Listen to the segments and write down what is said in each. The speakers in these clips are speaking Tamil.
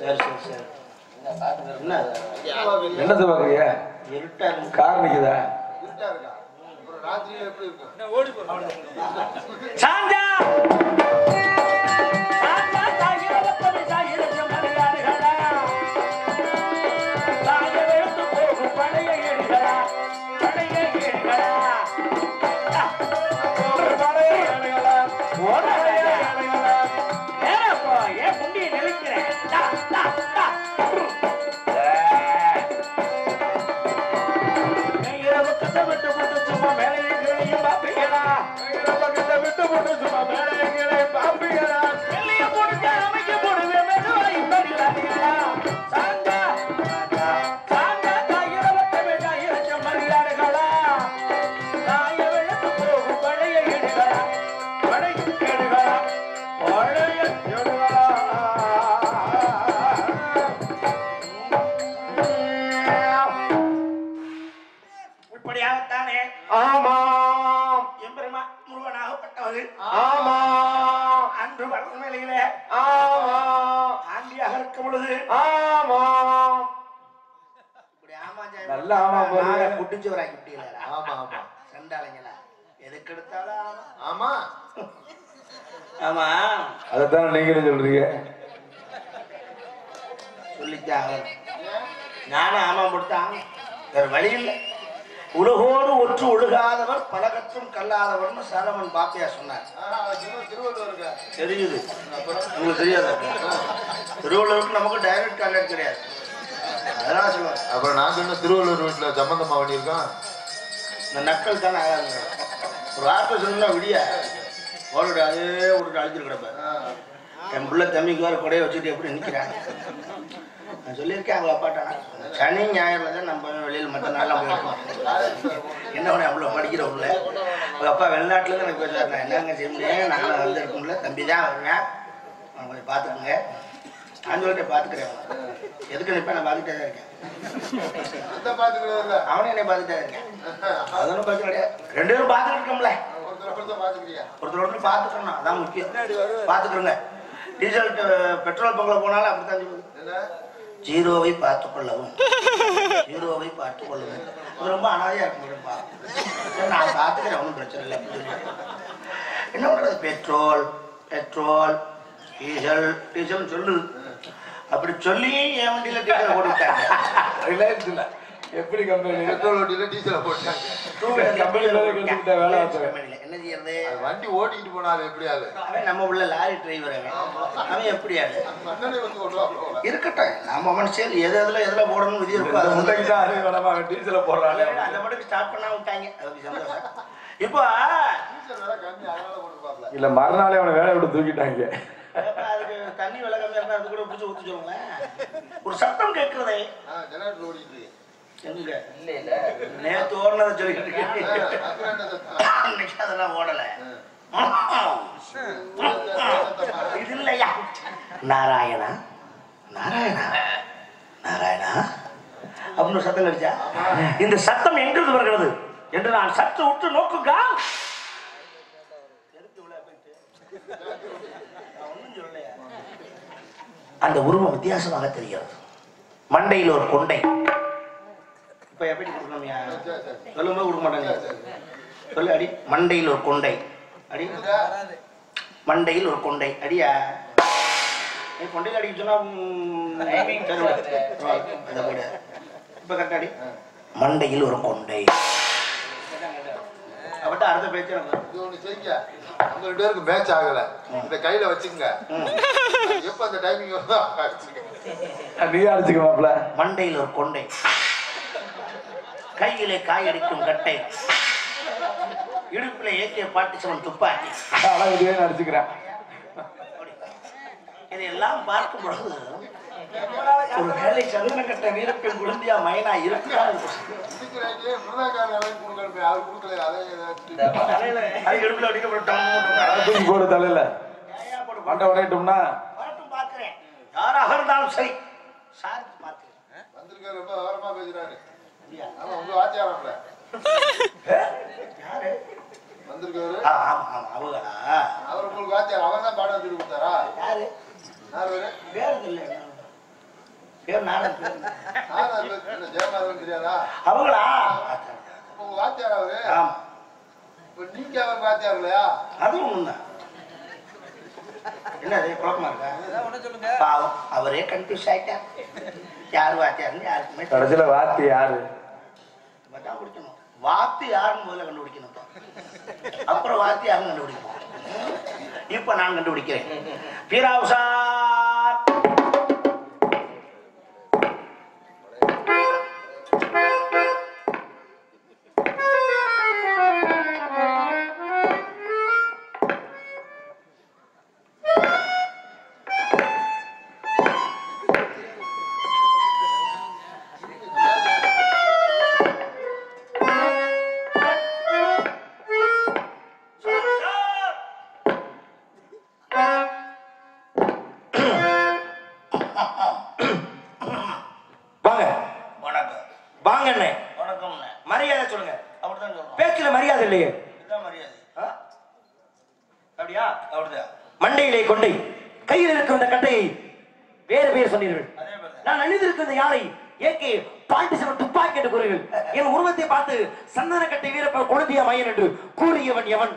சரி சரி சரி என்ன என்னத்தை பாக்குறீங்க இருட்டா இருக்கு கார் நிக்குதா இருட்டா இருக்கா அப்புறம் ராத்திரியில எப்படி இருக்கும் சாந்தா சாந்தா தாயிரப்படி தாயிரத்து மலையாடுகளா தாயரெழுத்து போகும் பழைய ஏடுகளா பழைய ஏடுகளா ஒரு பழைய ஏடுகளா ஒரு பழைய ஏடுகளா ஏப்பா ஏன் முண்டியை நெளிக்கிறேன் தா, தா, தா. இரவு கதை விட்டு போட்டு சும்மா மேலையும் கீழையும் பாப்பீங்களா பக்கத்தை விட்டு போட்டு சும்மா மேலையும் கீழையும் பாப்பீங்களா வெள்ளைய போட்டு அமைக்க போடுவேன் மெதுவாய் மறியாதீங்களா சாந்தா சாந்தா தாயிரவட்ட வேண்டாயிரச்சம் மறியாடுகளா தாய விழுந்து போகும் பழைய ஏடுகளா பழைய ஏடுகளா பழைய ஏடுகளா இப்படியாகத்தானே ஆமாம் எம்பெருமா முருகனாகப்பட்டவர் ஆமாம் அன்று வளர்ந்த நிலையிலே ஆமாம் ஆண்டியாக இருக்கும் பொழுது ஆமாம் இப்படி ஆமா ஜெயம். நல்ல ஆமா போடுங்க. நாளை குட்டிச்சு வராக்கி விட்டீங்களா ஆமா ஆமா சண்டாளைங்களா எதுக்கு எடுத்தாலும் ஆமா. ஆமா ஆமா அதைத்தானே நீங்களும் சொல்றீங்க சொல்லித்தான் நானும் ஆமா கொடுத்தான் வேற வழி இல்லை உலகோடு ஒற்று ஒழுகாதவர் பலகற்றும் கல்லாதவர்னு சாலமன் பாப்பையா சொன்னார் ஆனா, இன்னும் திருவள்ளுவருக்கு தெரியுது உங்களுக்கு தெரியாதா திருவள்ளுவருக்கு நமக்கு டைரக்ட் கான்டாக்ட் கிடையாது அதெல்லாம் சொல்லுவாங்க அப்புறம் நாங்க இன்னும் திருவள்ளுவர் வீட்டுல சம்பந்தமா பண்ணியிருக்கோம் இந்த நக்கல் தானே ஆகாதுங்க ஒரு வார்த்தை சொல்லணும்னா விடிய ஓடுட அதே விட்டு அழிச்சிட்டு கிடப்பேன் என் பிள்ளை தம்பிக்கு வேறு கொடையை வச்சுட்டு எப்படி நிற்கிறாங்க நான் சொல்லியிருக்கேன் அவங்க அப்பாட்ட சனி ஞாயிறுல தான் நம்ம வெளியில் மற்ற நாள்லாம் போயிருக்கோம் என்ன பண்ண அவ்வளோ படிக்கிற உள்ள உங்கள் அப்பா வெளிநாட்டில் தான் எனக்கு பேசுவார் நான் என்னங்க செய்ய முடியும் நானும் வந்திருக்கோம்ல தம்பி தான் வருவேன் அவன் கொஞ்சம் பார்த்துக்குங்க நான் சொல்லிட்டு பார்த்துக்கிறேன் எதுக்கு நிற்பேன் நான் பார்த்துட்டே தான் இருக்கேன் அந்த பாத்துக்கிறது இல்ல அவனும் என்னை பார்த்துட்டே இருக்கேன் அதொன்றும் பிரச்சனை கிடையாது ரெண்டு பேரும் பார்த்துட்டு இருக்கோம்ல ஒருத்தர் ஒருத்தர் பாத்துக்கிறியா ஒருத்தர் ஒருத்தர் பார்த்துக்கணும் அதான் முக்கியம் பார்த்துக்கிறோங்க டீசல் ட- பெட்ரோல் பங்கில் போனாலும் அப்படித்தான் சொல்லுது என்ன ஜீரோவை பார்த்து கொள்ளவும் ஜீரோவை பார்த்து கொள்ளவும் இது ரொம்ப அனாதையா இருக்க முடியும்பா சரி, நான் பார்த்துக்கிறேன் ஒன்றும் பிரச்சனை இல்லை அப்படின்னு சொல்லி. என்ன பண்றது பெட்ரோல் பெட்ரோல் டீசல் டீசல் சொல்லுது அப்படி சொல்லி என் வண்டியில டீசல் போட்டு விட்டாங்க ரிலையன்ஸ் இல்ல எப்படி கம்பெனி பெட்ரோல் வண்டியில டீசலை போட்டாங்க Two wheeler கம்பெனில company ல கண்டுபிடிச்ச வேலை Reliance பார்த்தவன். company ல. என்ன செய்யறது அது வண்டி ஓட்டிட்டு போனாரு எப்படி ஆளு அவன் நம்ம உள்ள லாரி டிரைவர் அவன் அவன் எப்படி ஆளு மன்னனே வந்து கொண்டு போல இருக்கட்டும் நம்ம மனுஷன் எது எதுல எதுல போடணும் விதி இருக்கும் இந்த அதை முட்டைக்கு வந்து- தான் அறிவு வேணாமா டீசல போடுறாங்க அந்த மட்டும் ஸ்டார்ட் பண்ணா விட்டாங்க அதுக்கு சந்தோஷம் இப்போ டீசல் வேற கம்மி அதனால கொண்டு போகல இல்ல மறுநாளே அவனை வேலையை விட்டு தூக்கிட்டாங்க அப்ப அதுக்கு தண்ணி விலை கம்மியா இருந்தா அது கூட பிடிச்சி ஊற்றி சொல்லுங்களேன் ஒரு சத்தம் கேட்கிறதே ஜெனரேட்டர் ஓடிட்டு இருக்கு எங்க இல்ல இல்ல நேத்து ஓடுனதை சொல்லிட்டு ஆ, இருக்கேன். அப்புறம் என்ன சத்தம்? அன்னைக்கு அதெல்லாம் ஓடல சத்தமா? இது இல்லையா நாராயணா நாராயணா நாராயணா அப்படின்னு ஒரு சத்தம் கிடைச்சா இந்த சத்தம் எங்கிருந்து வருகிறது என்று நான் சற்று உற்று நோக்குங்க அந்த உருவம் வித்தியாசமாக தெரிகிறது மண்டையில் ஒரு கொண்டை இப்ப எப்படி கொடுக்கணும்யா சரி, சரி. சொல்லும்போது கொடுக்க மாட்டாங்க சொல்லு அடி மண்டையில் ஒரு கொண்டை அடி மண்டையில் ஒரு கொண்டை அடியா நீ கொண்டையில் அடிக்க சொன்னா ம், சரி, விடு. அதை விடு. இப்ப கரெக்டா அடி மண்டையில் ஒரு கொண்டை அவட்ட அடுத்த பேச்சு எனக்கு இது ஒண்ணு செய்யுங்க உங்க ரெண்டு பேருக்கு மேட்ச் ஆகல இந்த கையில வச்சுக்கங்க ம். எப்ப அந்த டைமிங் வருதோ அப்ப அடிச்சுக்க. நீ அடிச்சுக்க மாப்ள மண்டையில் ஒரு கொண்டை கையிலே காயடிக்கும் கட்டை இடுப்பிலே ஏற்றிய பாட்டு சமன் துப்பாக்கி அழகு அடிச்சுக்கிறேன் இதையெல்லாம் பார்க்கும் பொழுது ஒரு வேலை சந்தன கட்ட வீரப்பெண் குழந்தையா மைனா இருக்கிறார் இதுக்கு ரைட்டு மிருதாக்காரன் வாங்கி கொடுக்கணுமே அவர் கொடுக்கல அதை ஏதாச்சும் அது இடுப்புல அடிக்க போட்டு டம்னு போட்டு அதை தூக்கி போடு தலையில ஏயா போட்டு மண்டை உடையட்டோம்னா வரட்டும் பார்க்கிறேன் யாராக இருந்தாலும் சரி சார்ஜ் பார்க்கிறேன் வந்திருக்காரு ரொம்ப விவரமா பேசுறாரு அப்படியா? ஆமா உங்க வாத்தியாரம்ல யாரு வந்திருக்காரு ஆ, ஆமா ஆமா அவங்களா அவர் உங்களுக்கு வாத்தியார் அவன் தான் பாடம் சொல்லி கொடுத்தாரா யாரு யார் வேறு பேரு தெரியல பேர் நாடகம் பேர். நானா இந்த இந்த ஜெயமாதவன் தெரியாதா அவங்களா உங்க வாத்தியார் அவரு ஆமா இப்ப நீங்க அவர் வாத்தியார் இல்லையா அதுவும் ஒண்ணுதான் என்ன அது குழப்பமா இருக்கா பாவம் அவரே கன்ஃபியூஸ் ஆயிட்டா யார் வாத்தியாருன்னு யாருக்குமே தெரியல. கடைசியில வாத்தி யாரு இப்பதான் பிடிக்கணும் வாத்து யாருன்னு முதல்ல கண்டுபிடிக்கணும் இப்ப. அப்புறம் வாத்து யாரும் கண்டுபிடிக்கணும் இப்ப நான் கண்டுபிடிக்கிறேன் பீராவ் சார் வாங்க வணக்கம் வாங்க அண்ணே வணக்கம்ண்ணே மரியாதை சொல்லுங்க அப்படிதான் சொல்லணும் பேச்சுல மரியாதை இல்லையே இதுதான் மரியாதை ஆ? அப்படியா அப்படிதான் மண்டையிலே கொண்டை கையில் இருக்கும் இந்த கட்டையை வேறு பேர் சொன்னீர்கள் அதே மாதிரி தான். நான் அணிந்திருக்கும் இந்த யானை ஏகே பாண்டி செவன் துப்பாக்கி என்று கூறுங்கள் என் உருவத்தை பார்த்து சந்தன கட்டை வீரப்ப கொழுந்திய மையன் என்று கூறியவன் எவன்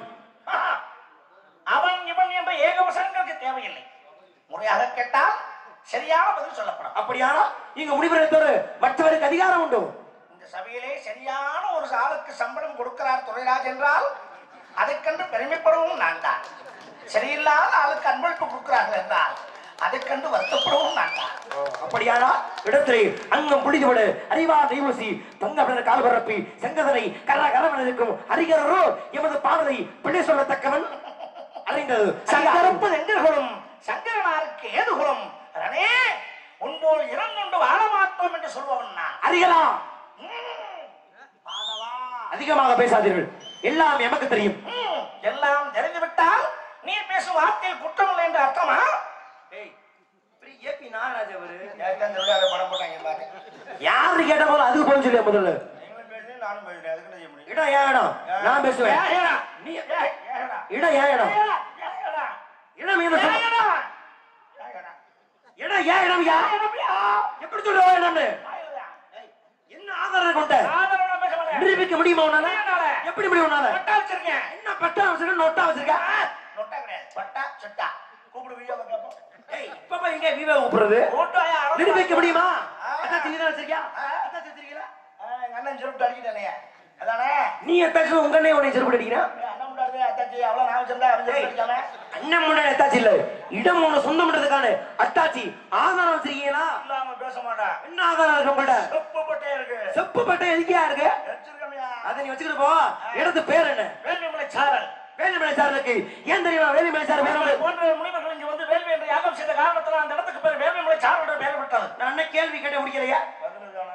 அவன் இவன் என்ற ஏகவசனங்களுக்கு தேவையில்லை முறையாக கேட்டால் சரியான பதில் சொல்லப்படும் அப்படியானா இங்க முடிவரை தவிர மற்றவருக்கு அதிகாரம் உண்டு இந்த சபையிலே சரியான ஒரு ஆளுக்கு சம்பளம் கொடுக்கிறார் துறைராஜ் என்றால் அதைக்கண்டு பெருமைப்படவும் நான் தான் சரியில்லாத ஆளுக்கு அன்பளிப்பு கொடுக்கிறார்கள் என்றால் அதைக்கண்டு வருத்தப்படவும் நான் தான் அப்படியானா இடத்திலே அங்கம் புடிதுவிடு அறிவா தெய்வசி தங்கவினர் கால் பரப்பி செங்கதனை கர கரவன் இருக்கும் அறிஞரோ எமது பாடலை பிழை சொல்லத்தக்கவன் அறிந்தது சங்கரப்பது எங்கர்களும் சங்கரனாருக்கு ஏது குலம் ரணே உன்போல் இறந்துண்டு வாழ மாட்டோம் என்று சொல்பவன் நான் அறியலாம் ம், பாதவா. அதிகமாக பேசாதீர்கள் எல்லாம் எமக்கு தெரியும் ம், எல்லாம் தெரிந்துவிட்டால் நீ பேசும் வார்த்தையில் குற்றம் இல்லை என்று அர்த்தமா ஏபி நாகராஜ் அவரு படம் போட்டாங்க பாரு யாரு கேட்ட போது அது போய் சொல்லி முதல்ல நீங்களும் பேசுங்க நானும் பேசுறேன் அதுக்கு செய்ய முடியும் இடம் ஏன் இடம் நான் பேசுவேன் ஏடா, நீ ஏ, ஏடா, இடம் ஏன் இடம் ஏடா, ஏடா, இடம் ஏன் சொல்ல- ஏடா, ஏடா, இடம் ஏன் இடம் யா ஏடா, எப்படி சொல்லுவா இடம்னு ஏடா. என்ன ஆதாரம் கொண்ட சாதாரணமா பேச மாட்டேன். நிரூபிக்க முடியுமா உன்னால என்னால? எப்படி முடியும் உன்னால பட்டா வச்சிருக்கேன். என்ன பட்டா வச்சிருக்க நோட்டா வச்சிருக்க நொட்டா கிடையாது. பட்டா, சொட்டா. கூப்பிடு வீடியோ பார்க்கப்போ. ஏய் இப்ப போய் எங்க விவே கூப்பிடுறது ஓட்டாயா, அவ்வளவு நிரூபிக்க முடியுமா ஆ. அத்தாச்சி நீதான் வச்சிருக்கியா ஆ. அத்தாச்சி வச்சிருக்கீங்களா ஆ, எங்க அண்ணன் சொல்லிட்டு அடிக்கிட்டானே. அதானே? நீ அத்தாச்சி உங்க அண்ணே உன்னை செருப்பு அடிக்கிறா ஏய், அண்ணன் முன்னாடி அத்தாச்சி, அவ்வளவு நான் வச்சிருந்தா அவன் சொல்லிட்டு அடிக்காம. அண்ணன் முன்னாடி அத்தாச்சி இல்ல இடம் ஒண்ணு சொந்தம்ன்றதுக்கான அத்தாச்சி ஆதாரம் வச்சிருக்கீங்களா இல்லாம பேச மாட்டான். என்ன ஆதாரம் இருக்கு உங்கள்ட்ட செப்பு பட்டே இருக்கு. செப்பு பட்டை எதுக்கியா இருக்கு வச்சிருக்கோம்யா. அதை நீ வச்சுக்கிட்டு போ இடத்து பேர் என்ன வேல்விமலை சாரல். வேலுமலை சாருக்கு ஏன் தெரியுமா வேலுமலை சார் உங்களை வேலுமலை போன்ற முனிவர்கள் இங்க வந்து வேள்வி என்று யாகம் செய்த காரணத்துல அந்த இடத்துக்கு பேர் வேல்விமலை சாரல் என்று பெயர் பெற்றது. நான் என்ன கேள்வி கேட்ட முடிக்கலையா பதிலுக்கான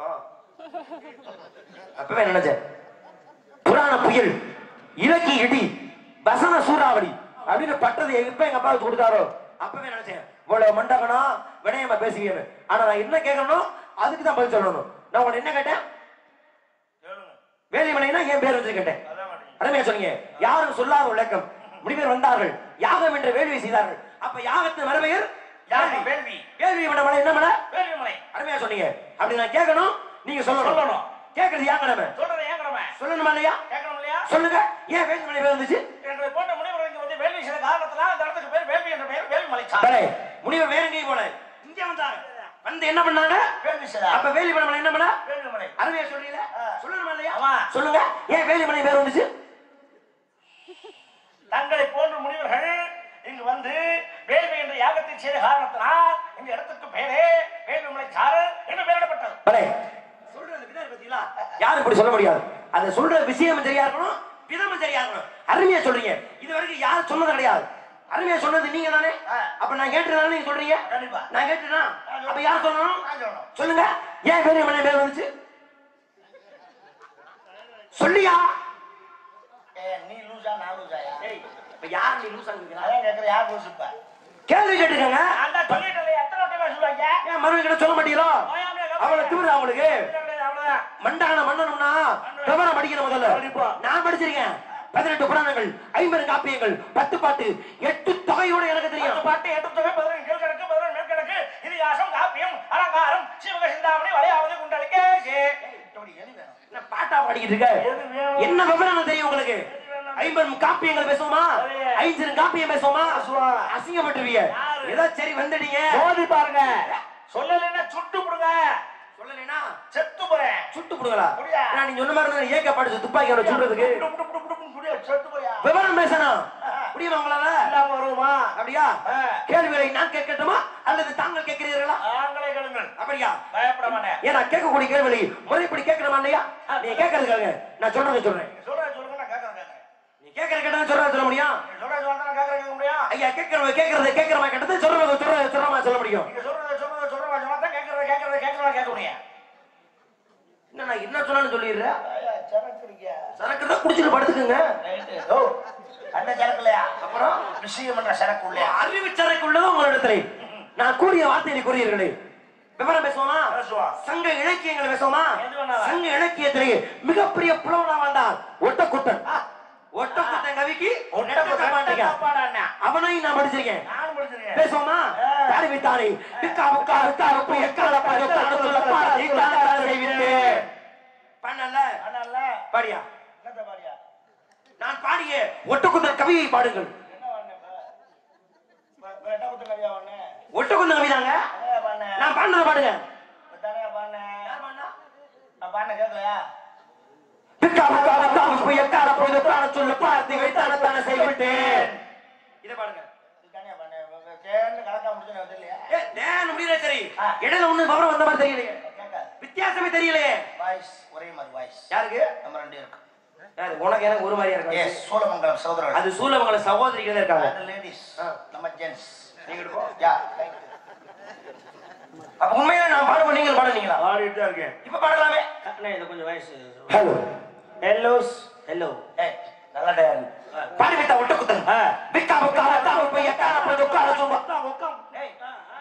அப்பவே நினைச்சேன் புராண புயல் இலக்கி இடி வசன சூறாவளி அப்படின்னு பட்டது எப்ப எங்க அப்பாவுக்கு கொடுத்தாரோ அப்பவே நினைச்சேன் இவ்வளவு மண்டகனா வினயமா பேசுவீங்க ஆனா நான் என்ன கேட்கணும் அதுக்கு தான் பதில் சொல்லணும் நான் உங்களை என்ன கேட்டேன் கேளுங்க. வேலிமலைனா என் பேர் வச்சு கேட்டேன் அதான் மாட்டீங்க. அருமையா சொன்னீங்க யாரும் சொல்லாத விளக்கம் முடிவர் வந்தார்கள் யாகம் என்ற வேள்வி செய்தார்கள் அப்ப யாகத்தின் மறுபெயர் யாரு? வேள்வி. வேள்வி பண்ண மலை என்ன மலை வேள்விமலை. அருமையா சொன்னீங்க அப்படி நான் கேட்கணும் நீங்க சொல்லணும் சொல்லணும். கேட்கறது ஏன் கடமை சொல்றது ஏன் கடமை? சொல்லணுமா இல்லையா கேட்கணும் இல்லையா? சொல்லுங்க ஏன் வேள்விமலை பேர் வந்துச்சு எங்களை போன்ற முனிவர்கள் இங்க வந்து வேள்வி செய்த காரணத்துல அந்த இடத்துக்கு பேர் வேள்வி என்ற பெயர் வேள்விமலை சாரல். பலே, முனிவர் வேற எங்கேயும் போல இங்க வந்தாங்க வந்து என்ன பண்ணாங்க வேள்வி செய்தார். அப்ப வேலிமலை என்ன பண்ண வேள்விமலை. அருமையா சொல்றீங்களா ஆ. சொல்லணுமா இல்லையா ஆமா. சொல்லுங்க ஏன் வேலிமலை பேர் வந்துச்சு தங்களை போன்ற முனிவர்கள் இங்கு வந்து வேள்வி என்ற யாகத்தை செய்த காரணத்தினால் இந்த இடத்துக்கு பெயரே வேள்விமலை சாரல் என்று பெயரிடப்பட்டது பலே, சொல்றது விதம் பாத்தீங்களா யாரும் இப்படி சொல்ல முடியாது அது சொல்ற விஷயம் சரியா இருக்கணும் விதமும் சரியா இருக்கணும் அருமையா சொல்றீங்க இது வரைக்கும் யாரும் சொன்னது கிடையாது அருமையா சொன்னது நீங்க தானே ஆ. அப்ப நான் கேட்டுதானே நீங்க சொல்றீங்க கண்டிப்பா. நான் கேட்டுனா அப்ப யார் சொல்லணும் நான் சொல்லணும். சொல்லுங்க ஏன் வேலிமலை பேர் வந்துச்சு சொல்லியா ஏ, நீ லூசா நான் லூசாயா இப்ப யார் நீ லூசா கேக்குறா? அதான் கேட்கற யார் லூசுப்பா கேள்வி கேட்டுக்கங்க அந்த சொல்லிட்டு எத்தனை வட்டமா சொல்லுவாங்க ஏன் மறுபடியும் கிட்ட சொல்ல மாட்டீங்களா அவளை திமிரு அவளுக்கு அவ்வளவுதான் மண்டான மன்னனும்னா விவரம் படிக்கணும் முதல்ல கண்டிப்பா. நான் படிச்சிருக்கேன் பதினெட்டு புராணங்கள் ஐம்பது காப்பியங்கள் பத்து பாட்டு எட்டு தொகையோட எனக்கு தெரியும் பத்து பாட்டு எட்டு தொகை பதினெண்டு கீழ்கணக்கு பதினெண்டு மேற்கணக்கு இது இதிகாசம் காப்பியம் அலங்காரம் சிவக சிந்தாமணி வளையாவது குண்டலுக்கே என்ன பாட்டா பாடிக்கிட்டு இருக்க எது வேணும்? என்ன விவரம் தெரியும் உங்களுக்கு ஐம்பது காப்பியங்கள் பேசுவோமா சரி. ஐந்து காப்பியம் பேசுவோமா பேசுவோம். அசிங்கப்பட்டுருவீங்க யாரு? ஏதோ சரி வந்துட்டீங்க மோதி பாருங்க சொல்லலைன்னா சுட்டு போடுங்க சொல்லலைன்னா செத்து போறேன் சுட்டு புடுங்களா புடியா. நான் நீ சொன்ன மாதிரி தான் ஏக்க பாடு துப்பாக்கியோட சுடுறதுக்கு புடு, புடு, புடு, புடு, புடு, புடு, செத்து போயா விவரம் பேசணும் முடியுமா உங்களால இல்லாம வருமா அப்படியா ஆ. கேள்விகளை நான் கேட்கட்டுமா அல்லது தாங்கள் கேட்கிறீர்களா ஆங்களே கேளுங்கள் அப்படியா பயப்பட மாட்டேன் ஏன்னா கேட்கக்கூடிய கேள்வி முறைப்படி கேட்கணுமா இல்லையா நீ கேட்கறதுக்காக நான் சொல்றதை சொல்றேன் நீங்க சொல்றது சொல்லுங்க நான் கேட்கறேன் கேட்கறேன் நீ கேட்கற கேட்டா சொல்றத சொல்ல முடியும் நீங்க சொல்றது சொல்லுங்க நான் கேட்கறேன் கேட்க முடியும் ஐயா கேட்கறவங்க கேட்கறத கேட்கறமா கேட்டது சொல்றத சொல்றத சொல்றமா சொல்ல முடியும் நீங்க சொல்றது சொல்றது சொல்றவா சொன்னா தான் கேட்கறத கேட்கறத கேட்கறத கேட்க முடியும் என்ன நான் என்ன சொன்னாலும் சொல்லிடுறேன் ஐயா, சரக்கு இருக்கியா? சரக்கு தான் குடிச்சிட்டு படுத்துக்குங்க ரைட்டு. ஓ, அந்த சரக்கு இல்லையா? அப்புறம் விஷயம் பண்ற சரக்கு இல்லையா? அறிவு சரக்கு உள்ளது உங்களிடத்திலே நான் கூறிய வார்த்தையை கூறியீர்களே விவரம் பேசுவோமா பேசுவோம். சங்க இலக்கியங்களை பேசுவோமா எது வேணாலும். சங்க இலக்கியத்திலே மிகப்பெரிய புலவனா வந்தான் ஒட்டக்குத்தன் ஒட்டக்குத்தன் கவிக்கு ஒட்டக்குத்தன் மாட்டீங்க தப்பாடாண்ணா. அவனையும் நான் படிச்சிருக்கேன் நானும் படிச்சிருக்கேன். பேசுவோமா ஆ. யாரு வித்தானே பிக்கா புக்கா விக்கா உப்பு எக்கால பாரு தான சொல்ல பாரு தான தான செய்வித்து பண்ணல ஆனால, பாடியா என்னத்த பாரியா? நான் பாடிய ஒட்டக்குத்தன் கவியை பாடுங்கள் என்ன பண்ண இப்ப? இப்ப- இப்ப என்ன குத்து கவியா பண்ண? ஒட்டக்குத்தன் கவிதாங்க என்னையா பண்ண? நான் பாடுனதை பாடுங்க இப்ப தானேயா பண்ண? நான் பண்ண கேட்கலையா? பிக்கா புக்கா விக்கா உப்பு எக்கால பாரு தான சொல்ல பாரு வைத்தான தான செய்வித்து இத பாடுங்க இது தானேயா பண்ண? இப்ப- இப்ப சேர்ந்து கலக்கா முடிச்சு நான் தெரியலையா? ஏ தேன் முடியல சரி ஆ. இடையில ஒண்ணு விவரம் வந்த மாதிரி தெரியலையே கேட்காது. வித்தியாசமே தெரியலையே வாய்ஸ் ஒரே மாதிரி வாய்ஸ் யாருக்கு நம்ம ரெண்டு இருக்கு யாரு உனக்கு எனக்கு ஒரு மாதிரியா ஏ இருக்காங்க சோழமங்கலம் சகோதரர்கள் அது சூழமங்கல சகோதரிகள் தான் இருக்காங்க அது லேடிஸ் ஆ. நம்ம ஜென்ஸ் நீங்க எடுப்போம் யா அப்ப உண்மையில நான் பாடுவோம் நீங்கள் பாடுனீங்களா பாடிட்டு தான் இருக்கேன் இப்ப பாடலாமே அண்ணா இது கொஞ்சம் வயசு ஹலோ ஹெல்லோஸ் ஹலோ ஏய் நல்லா டயர் பாடி விட்டா ஒட்ட குத்தன் விக்கா புக்கா விக்கா உப்பு எக்கால பாரு உட்கார சும்மா ஏய்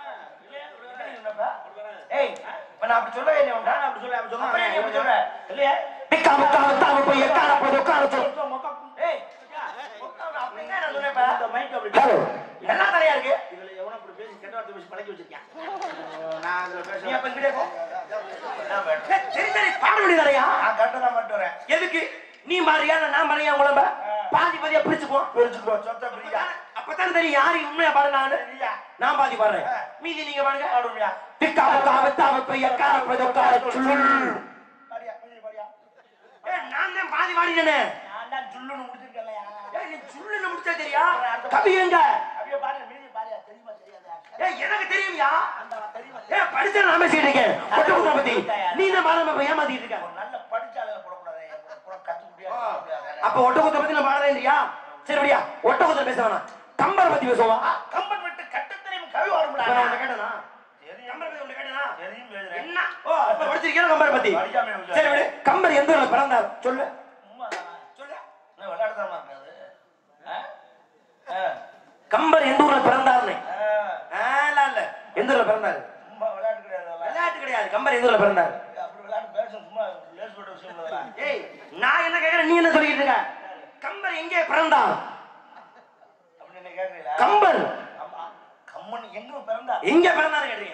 என்னப்பா ஏய் இப்ப நான் அப்படி சொல்ல வேண்டிய உண்டா நான் அப்படி சொல்ல அப்படி சொன்னா நீ அப்படி சொல்ற இல்லையா விக்கா புக்கா விக்கா உப்பு எக்கால பாரு உட்கார சும்மா ஏய் அப்படிங்க நான் சொன்னேன்ப்பா இந்த மைக் அப்படி ஹலோ எல்லாம் தரையா இருக்கு இதுல எவனோ அப்படி பேசி கெட்ட வார்த்தை பேசி பழக்கி வச்சிருக்கேன் நான் அதுல பேச நீ அப்ப இங்கிட்டே போ நான் வேண்டாம். ஏய், சரி சரி பாட வேண்டியதாரையா நான் கரெக்டா தான் மட்டும் வரேன் எதுக்கு நீ மாறியா இல்ல நான் மாறியா உடம்ப பாதி பாதியா பிரிச்சுக்குவோம் பிரிச்சுக்கோ சொத்த பிரியா அப்பதான் தெரியும் யாரு உண்மையா பாடுனான்னு பிரியா நான் பாதி பாடுறேன் மீதி நீங்க பாடுங்க ஆடுவியா விக்கா புக்கா விக்கா உப்பு எக்கால பாரு உட்கார சுள்ளுல் பாடியா மீதி பாடியா ஏய் நான் தான் பாதி பாடினேனே நான் தான் சுள்ளுன்னு முடிச்சிருக்கேன்லையா ஏய் நீ சுள்ளுன்னு முடிச்சா தெரியா கவி எங்க அப்படியே பாரு மீதி பாடியா தெரியுமா தெரியாதா ஏய் எனக்கு தெரியும்யா அந்த தெரியுமா ஏய் படிச்ச நான் பேசிட்டு இருக்கேன் ஒட்ட குத்த பத்தி நீ தான் பாடாம இப்ப ஏமாத்திட்டு இருக்க ஒரு நல்ல படிச்ச ஆளுங்க போடக்கூடாது அப்புறம் கத்து முடியாது அப்ப ஒட்ட குத்த பத்தி நான் பாடுறேன்றியா சரி அப்படியா ஒட்ட குத்த பேச வேணாம் கம்பரை பத்தி பேசுவா கம்பன் விட்டு கட்டத்திலையும் கவி இப்ப நான் வரும்டா உன்னை கேட்டனா தெரியும் கம்பரை பத்தி உன்னை கேட்டனா தெரியும் பேசுறேன் என்ன ஓ அப்ப படிச்சிருக்கியா கம்பரை பத்தி படிக்காம இருக்க. சரி விடு கம்பர் எந்த ஊர்ல பிறந்தார் சொல்லு உண்மைதானா? சொல்லு என்ன விளையாடுதாமா இருக்காது ஆ? ஆ. கம்பர் எந்த ஊர்ல பிறந்தார்னு ஆ. ஆ, இல்ல இல்ல எந்த ஊர்ல பிறந்தாரு சும்மா விளையாட்டு கிடையாது அதெல்லாம். விளையாட்டு கிடையாது கம்பர் எந்த ஊர்ல பிறந்தாரு அப்படி விளையாட்டு பேச சும்மா லேஸ் போட்ட விஷயம் இல்லை அதெல்லாம். ஏய் நான் என்ன கேக்குறேன் நீ என்ன சொல்லிட்டு இருக்க கம்பர் எங்கே பிறந்தார் அப்படி என்ன கேக்குறீங்களா? கம்பர் ஆமா. கம்மன் எங்க பிறந்தா எங்க பிறந்தாரு கேட்டீங்க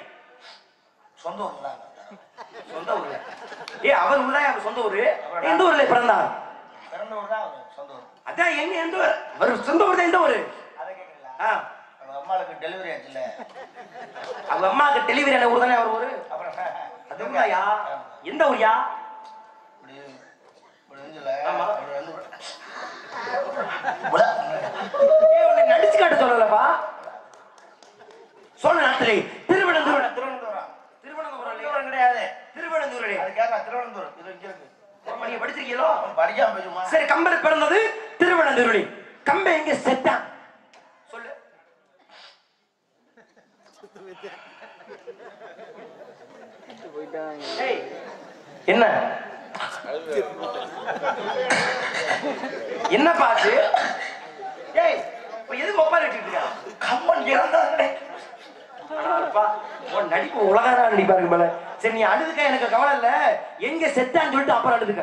சொந்த ஊர்ல தான் சொந்த ஊர்ல ஏ அவர் ஊர்தான் அவர் சொந்த ஊரு எந்த ஊர்ல பிறந்தார் பிறந்த ஊர் தான் அவரு சொந்த ஊர் அதான் எங்க எந்த ஊர் அவர் சொந்த ஊர் தான் எந்த ஊரு அதை கேக்குறீங்களா ஆ, அவங்க அம்மாளுக்கு டெலிவரி ஆச்சுல்ல அவங்க அம்மாவுக்கு டெலிவரி ஆன ஊர் தானே அவர் ஊரு அப்புறம் அது ஊர்லயா எந்த ஊர்யா இப்படி இப்படி இருந்துல ஆமா. இப்படி வந்து புலா. ஏ உன்னை நடிச்சு காட்ட சொல்லலப்பா சோழ நாட்டிலே திருவனந்தபுரம் திருவனந்தபுரம் திருவனந்தபுரம் இல்லையா? திருவனந்தபுரம் கிடையாது திருவனந்தபுரம் அது கேட்கலாம் திருவனந்தபுரம் இது இங்க இருக்கு நீங்க படிச்சிருக்கீங்களோ அவன் படிக்காம பேசுமா சரி கம்பர் பிறந்தது திருவனந்தபுரம் கம்ப எங்க செத்தான் சொல்லு ஏய், என்ன என்ன பாச்சு ஏய் இப்ப எதுக்கு ஒப்பா வச்சுட்டு இருக்க கம்மன் இறந்தாங்க அப்பா, உன் நடிப்பு உலகாரா நடிப்பாருங்க போல சரி நீ அழுதுக்க எனக்கு கவலை இல்ல எங்க செத்தான்னு சொல்லிட்டு அப்புறம் அழுதுக்க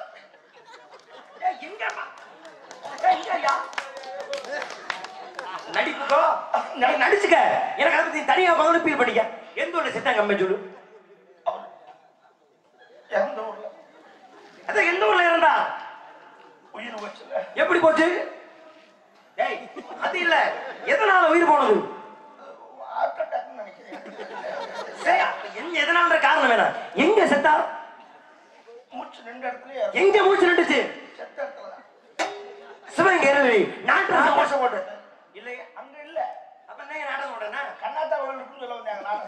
ஏய், எங்கம்மா? ஏய், எங்கய்யா? நடிப்புக்கோ நீ நடிச்சுக்க எனக்கு அதை பத்தி தனியா முதல்ல ஃபீல் பண்ணிக்க எந்த ஊர்ல செத்தாங்க அம்மா சொல்லு எந்த ஊர்ல அதான் எந்த ஊர்ல இருந்தா உயிர் போச்சுல எப்படி போச்சு ஏய் அது இல்ல எதனால உயிர் போனது ஹார்ட் அட்டாக் நினைக்கிறேன் சரி, என்ன எதனால காரணம் வேணாம் எங்க செத்தா மூச்சு நின்ற இடத்துலயே எங்க மூச்சு நின்றுச்சு செத்த இடத்துல தான். சிவகங்கை நாட்டு சந்தோஷம் போட்டு இல்லையே அங்க இல்ல அப்ப என்ன நாடகம் போடுறேன்னா கண்ணாத்தா அவர்களுக்கு சொல்ல வந்தாங்க நான்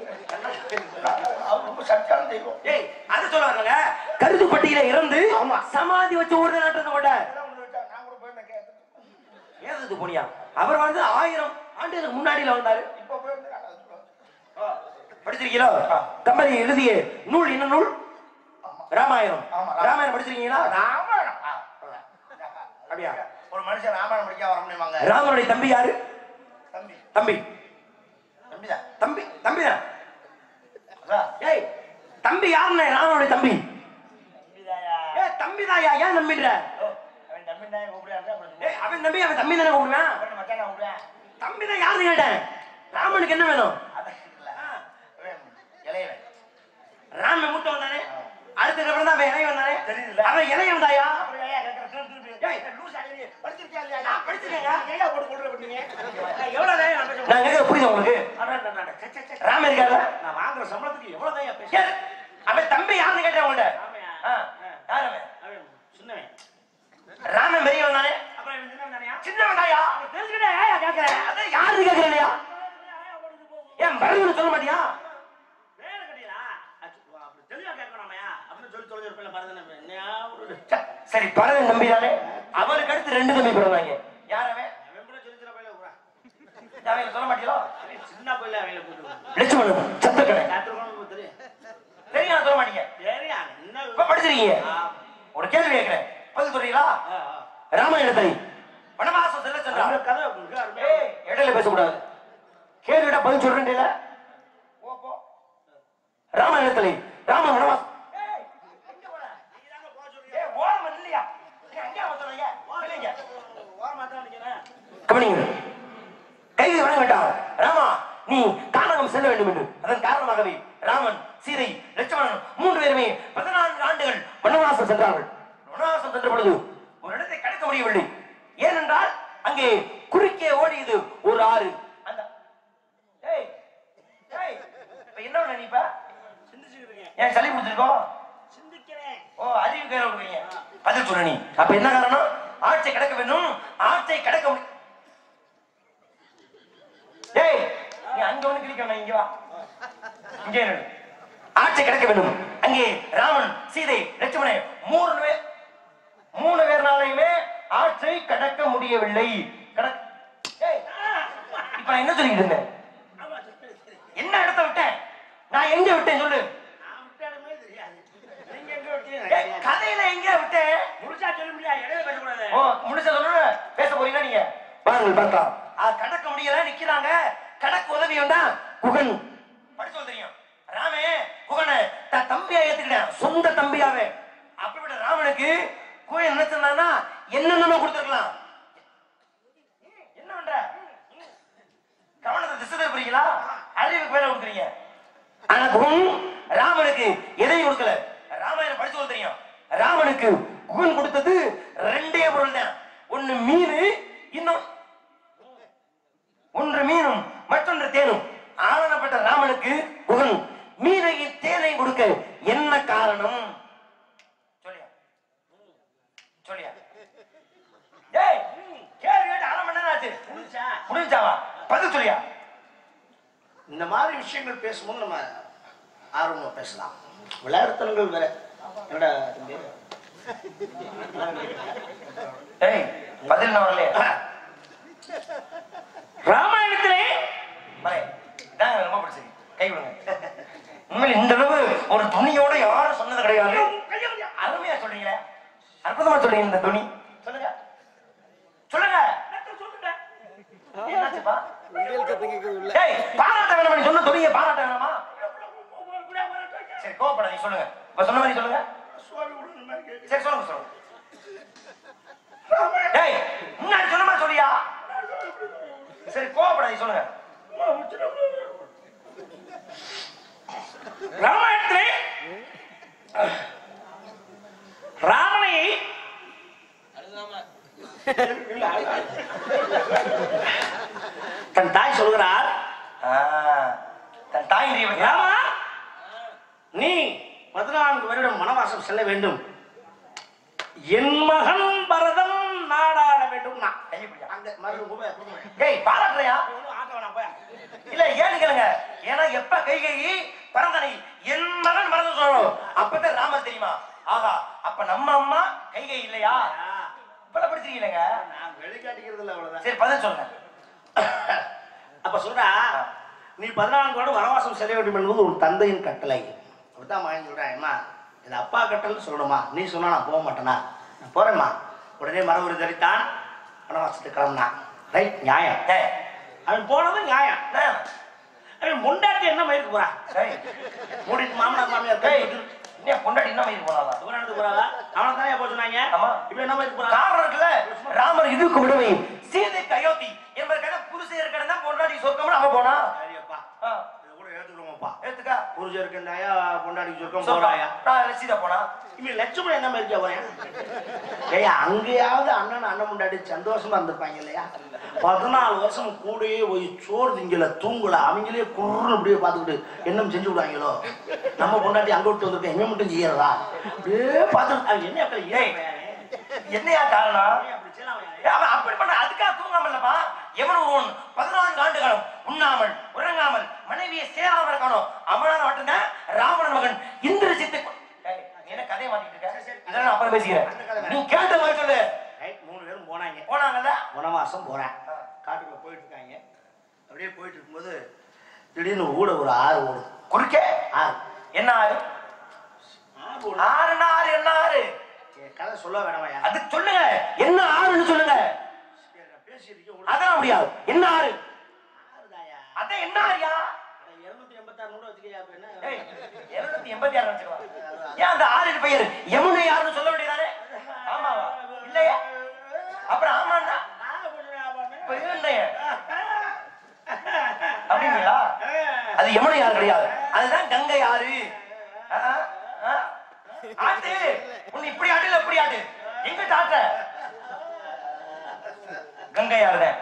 அவர் ரொம்ப சத்தியான தெய்வம் ஏய் அது சொல்ல வரலங்க கருதுப்பட்டியில இறந்து ஆமா. சமாதி வச்சு ஒரு நாட்டத்தை போட்ட அதான் ஒண்ணு வச்சா, நான் கூட போயிருந்தேன் கேட்டேன் ஏது போனியா அவர் வந்து ஆயிரம் ஆண்டுகளுக்கு முன்னாடியில வந்தாரு இப்ப போயிருந்தேன் நான் அது சொல்லுவேன். படிச்சிருக்கீங்களா கம்பெனி எழுதிய நூல் என்ன நூல் ராமாயணம் ஆமா, ராமாயணம் படிச்சிருக்கீங்களா ராமாயணம் ஆ, அப்படியா ஒரு மனுஷன் ராமாயணம் படிக்க வர முடியுமாங்க ராமனுடைய தம்பி யாரு தம்பி தம்பி தம்பிதான் தம்பி தம்பிதான் அதான் ஏய் தம்பி யாருண்ணே ராமனுடைய தம்பி தம்பிதாயா ஏ தம்பிதாயா ஏன் நம்பிடுற ஓ, அவன் தம்பி தான் கூப்பிடுறான் அப்புறம் ஏய் அவன் தம்பி அவன் தம்பி தானே கூப்பிடுவேன் அப்புறம் மச்சான் நான் கூப்பிடுவேன் தம்பி தான் யாருன்னு கேட்டேன் ராமனுக்கு என்ன வேணும் அதான் இல்ல அவன் இளையவன் ராமன் மூத்தவன் தானே அடுத்ததுக்கு அப்புறம் தான் அவன் இளையவன் தானே தெரியுதுல்ல? அவன் இளையவன் தாயா அப்புறம் ஏன் கேட்கற திருப்பி திருப்பி ஏய். லூஸ் ஆகி படிச்சிருக்கியா இல்லையா நான் படிச்சிருக்கேங்க. ஏன் போட்டு கொண்டு பண்ணீங்க எவ்வளவு தான் நான் பேசுவேன்? நான் கேட்க புரியுது உங்களுக்கு அதான் நான் நான் சே, சே, சே. ராமன் இருக்காரு நான் வாங்குற சம்பளத்துக்கு எவ்வளவு தான் பேசுறேன் ஏய், அவன் தம்பி யாருன்னு கேட்டேன் உங்கள்ட்ட ராமையா? ஆ, யார் அவன் அவன் சின்னவன் ராமன் பெரியவன் தானே அப்புறம் இவன் சின்னவன் தானயா சின்னவன் தாயா தெரிஞ்சுக்கிட்டே ஏன் கேட்கறேன் அதான் யாருன்னு கேட்கிறேன் இல்லையா ஏன் வரதுன்னு சொல்ல மாட்டியா வேலை கட்டியா அப்படி தெளிவா கேட்கணுமையா அப்படின்னு சொல்லி தொலைஞ்சிருப்பேன் பாருங்க என்னையா ஒரு ச- சரி பரவன் தம்பி தானே அவனுக்கு அடுத்து ரெண்டு தம்பி பிறந்தாங்க யார் அவன் அவன் கூட சொல்லி சின்ன பையில கூட அவன் சொல்ல மாட்டீங்களோ சின்ன பையில அவங்கள போட்டு லட்சுமணன் சத்தக்கடை காத்திருக்கணும் தெரியும் தெரியும் நான் சொல்ல மாட்டீங்க சரியா என்ன இப்ப படிச்சிருக்கீங்க ஆ, ஒரு கேள்வி கேட்கிறேன் பதில் சொல்றீங்களா ஆ, ஆ. ராமாயணத்தை வனவாசம் செல்ல அந்த சென்றார் கதை உங்களுக்கு அருமையா ஏய், இடையில பேசக்கூடாது கேள்விட பதில் சொல்றேன் போ, போ. ராமாயணத்திலே ராம வனவாசம் ஏய், எங்க போற? நீதாங்க போக சொல்றீங்க. ஏய், ஓரமா இல்லையா எங்க அவன் சொல்றீங்க இல்லைங்க ஓரமா தான் நிக்கிறேன். கவனிங்க கைது வணங்க வேண்டாம் ராமா நீ கானகம் செல்ல வேண்டும் என்று அதன் காரணமாகவே ராமன் சீதை லட்சுமணன் மூன்று பேருமே பதினான்கு ஆண்டுகள் வனவாசம் சென்றார்கள் வனவாசம் சென்ற பொழுது ஒரு இடத்தை கடக்க முடியவில்லை ஏனென்றால் அங்கே குறுக்கே ஓடியது ஒரு ஆறு அந்த ஏய் ஏய் இப்ப என்ன பண்ண நீ இப்ப சிந்திச்சுக்கிட்டு இருக்கேன். ஏன் சளி பிடிச்சிருக்கோம் சிந்திக்கிறேன். ஓ அறிவு கையில விடுவீங்க பதில் சொல்ல நீ அப்ப என்ன காரணம் ஆட்சியை கடக்க வேண்டும் ஆட்சியை கடக்க முடியும் டேய் நீ அங்க ஒண்ணு கிளிக்கணும் இங்க வா இங்கே நில்லு. ஆட்சியை கடக்க வேண்டும் அங்கே ராமன் சீதை லட்சுமணன் மூணு பேர் மூணு பேர்னாலையுமே ஆட்சியை கடக்க முடியவில்லை கடக் ஏய், இப்ப நான் என்ன சொல்லிட்டு இருந்தேன் ஆமா, சரி, சரி. என்ன இடத்த விட்டேன் நான் எங்க விட்டேன் சொல்லு நான் விட்ட இடமே தெரியாது. நீங்க எங்க விட்டீங்க? ஏய், கதையில எங்க விட்டேன் முழுசா சொல்ல முடியாது. இடையில பேசக்கூடாது. ஓ முடிச்ச சொன்ன பேச போறீங்களா நீங்க பாருங்கள் பார்க்கலாம் அது கடக்க முடியல நிக்கிறாங்க கடக்க உதவி வந்தா குகன் படிச்சு தெரியும் ராமே குகனை தன் தம்பியா ஏத்துக்கிட்டேன் சொந்த தம்பியாவே அப்படிப்பட்ட ராமனுக்கு குகன் நினைச்சிருந்தானா என்னென்னமோ கொடுத்துருக்கலாம் என்ன பண்ற கவனத்தை திசை திருப்புறீங்களா அறிவுக்கு மேல கொடுக்குறீங்க ஆனா குகன் ராமனுக்கு எதையும் கொடுக்கல ராமாயணம் படிச்சு தெரியும் ராமனுக்கு குகன் கொடுத்தது ரெண்டே பொருள் தான் ஒண்ணு மீன் இன்னும் ஒன்று மீனும் மற்றொன்று தேனும் ஆனந்தப்பட்ட ராமனுக்கு குகன் மீனையும் தேனையும் கொடுக்க என்ன காரணம் சொல்லியா சொல்லியா டேய் கேள்வி கேட்டு அரை மணி நேரம் ஆச்சு முடிஞ்சா? முடிஞ்சாவா பதில் சொல்லியா இந்த மாதிரி விஷயங்கள் பேசும்போது நம்ம ஆர்வமா பேசலாம் விளையாட்டுத்தனங்கள் வேற என்னடா தம்பி டேய் பதில் என்ன வரலையா ராமாயணத்திலே மலை இதாங்க ரொம்ப பிடிச்சது கை விடுங்க உண்மையில் இந்த அளவு ஒரு துணியோட யாரும் சொன்னது கிடையாது அருமையா சொல்றீங்களே அற்புதமா சொல்றீங்க இந்த துணி சொல்லுங்க சொல்லுங்க என்னாச்சுப்பா டேய் பாராட்ட வேணாமா நீ சொன்ன துணியை பாராட்ட வேணாமா சரி கோவப்படாதீங்க சொல்லுங்க இப்ப சொன்ன மாதிரி சொல்லுங்க சரி சொல்லுங்க சொல்லுங்க டேய் முன்னாடி சொன்ன மாதிரி சொல்லியா சரி கோவப்படாதீங்க சொல்லுங்க ராமாயணத்திலே ராமனை தன் தாய் சொல்கிறார் ஆ, தன் தாய் இறைவன் ராமா நீ பதினான்கு வருடம் வனவாசம் செல்ல வேண்டும் என் மகன் பரதம் நாடாள வேண்டும் நான் கையப்பிடியா அங்க மறுபடியும் குபை, குபை. டேய் பாராட்டுறியா ஆட்ட வேணாம் போய் இல்ல ஏன்னு கேளுங்க ஏன்னா எப்ப கைகை பரந்தனை என் மகன் மறந்து சொல்லணும் அப்பதான் ராமர் தெரியுமா ஆஹா அப்ப நம்ம அம்மா கைகை இல்லையா இப்ப படிச்சிருக்கீங்க நான் வெளிக்காட்டிக்கிறது இல்ல அவ்வளவுதான் சரி பதில் சொல்லுங்க அப்ப சொல்றா நீ பதினான்கு வருடம் வனவாசம் செல்ல வேண்டும் என்பது ஒரு தந்தையின் கட்டளை அப்படித்தான் மகன் சொல்றேன் அம்மா இது அப்பா கட்டல்னு சொல்லணுமா நீ சொன்னா நான் போக மாட்டேனா நான் போறேம்மா உடனே மரபுரி தரித்தான் வனவாசத்துக்கு கிளம்புனான் ரைட் நியாயம் ஏய், அவன் போனது நியாயம் நான், அவன் முண்டாட்டி என்ன மயிருக்கு போறா சரி. மூடிட்டு மாமனார் மாமியார் கை ஏய், கொடுத்து இன்னும் பொண்டாட்டி என்ன மாதிரி போனாலா தூரம் போறாளா அவனை தானே போக சொன்னாங்க ஆமா. இப்ப என்ன மயிருக்கு போறா காரணம் இருக்குல்ல ராமர் இதுக்கு விடுவை சீதை அயோத்தி என்பதற்காக புருஷன் இருக்கிற பொண்டாட்டி சொர்க்கம்னு அவன் போனா சரியப்பா ஆ, இதை கூட ஏத்துக்கிறோமாப்பா எடுத்துக்கா புருஷன் இருக்கின்றாயா பொண்டாடிக்கு சொர்க்கம் சொல்றா போறாயா நான் சீதா போனா இவன் லட்சுமணன் என்ன மாதிரி போறேன் ஏய் அங்கேயாவது அண்ணன் அண்ணன் முண்டாடி சந்தோஷமா இருந்திருப்பாங்க இல்லையா பதினாலு வருஷம் கூடயே போய் சோறு திங்கல தூங்கல அவங்களே குறுன்னு அப்படியே பார்த்துக்கிட்டு என்ன செஞ்சு விடுவாங்களோ நம்ம பொண்டாட்டி அங்க விட்டு வந்திருக்கேன் இவன் மட்டும் செய்யறதா அப்படியே பார்த்துட்டு அவன் என்ன அப்படி ஏய், என்னையா காரணம் ஏய், அவன் அப்படி பண்ண அதுக்காக தூங்காம இல்லப்பா எவன் ஒருவன் பதினான்கு ஆண்டு காலம் உண்ணாமல் உறங்காமல் மனைவியை சேராமல் இருக்கணும் அவனால மட்டும்தான் ராவணன் மகன் இந்திரஜித்தை கொ- ஏய், நீ என்ன கதையை மாத்திட்டு இருக்க இதெல்லாம் நான் அப்புறம் பேசிக்கிறேன் நீ கேட்ட மாதிரி சொல்லு ரைட் மூணு பேரும் போனாங்க போனாங்கல்ல வனவாசம் போறேன் காட்டுக்குள்ள போயிட்டு இருக்காங்க அப்படியே போயிட்டு இருக்கும்போது திடீர்னு ஊட ஒரு ஆறு ஓடுது குறுக்கே ஆறு என்ன ஆறு ஆறு ஓடுது. ஆறுன்னா ஆறு என்ன ஆறு சரி, கதை சொல்ல வேணாமையா அது சொல்லுங்க என்ன ஆறுன்னு சொல்லுங்க பேசிட்டு அதான் முடியாது என்ன ஆறு ஆறுதாயா அதான் என்ன ஆறியா இருநூத்தி எண்பத்தாறு நூறு வச்சுக்கையா அப்ப என்ன ஏய், 286 வச்சுக்கலாம். ஏன் அந்த ஆறின் பெயர் யமுனை யாருன்னு சொல்ல வேண்டியதானே ஆமாவா இல்லையா அப்புறம் ஆமாண்டா இப்ப இது என்னைய? அப்படிங்களா அது யமுனை யாரு கிடையாது அதுதான் கங்கை ஆறு ஆ, ஆ. ஆட்டு உன்னை இப்படி ஆட்டு இல்ல இப்படி ஆட்டு எங்க ஆட்ட கங்கை ஆறுதான்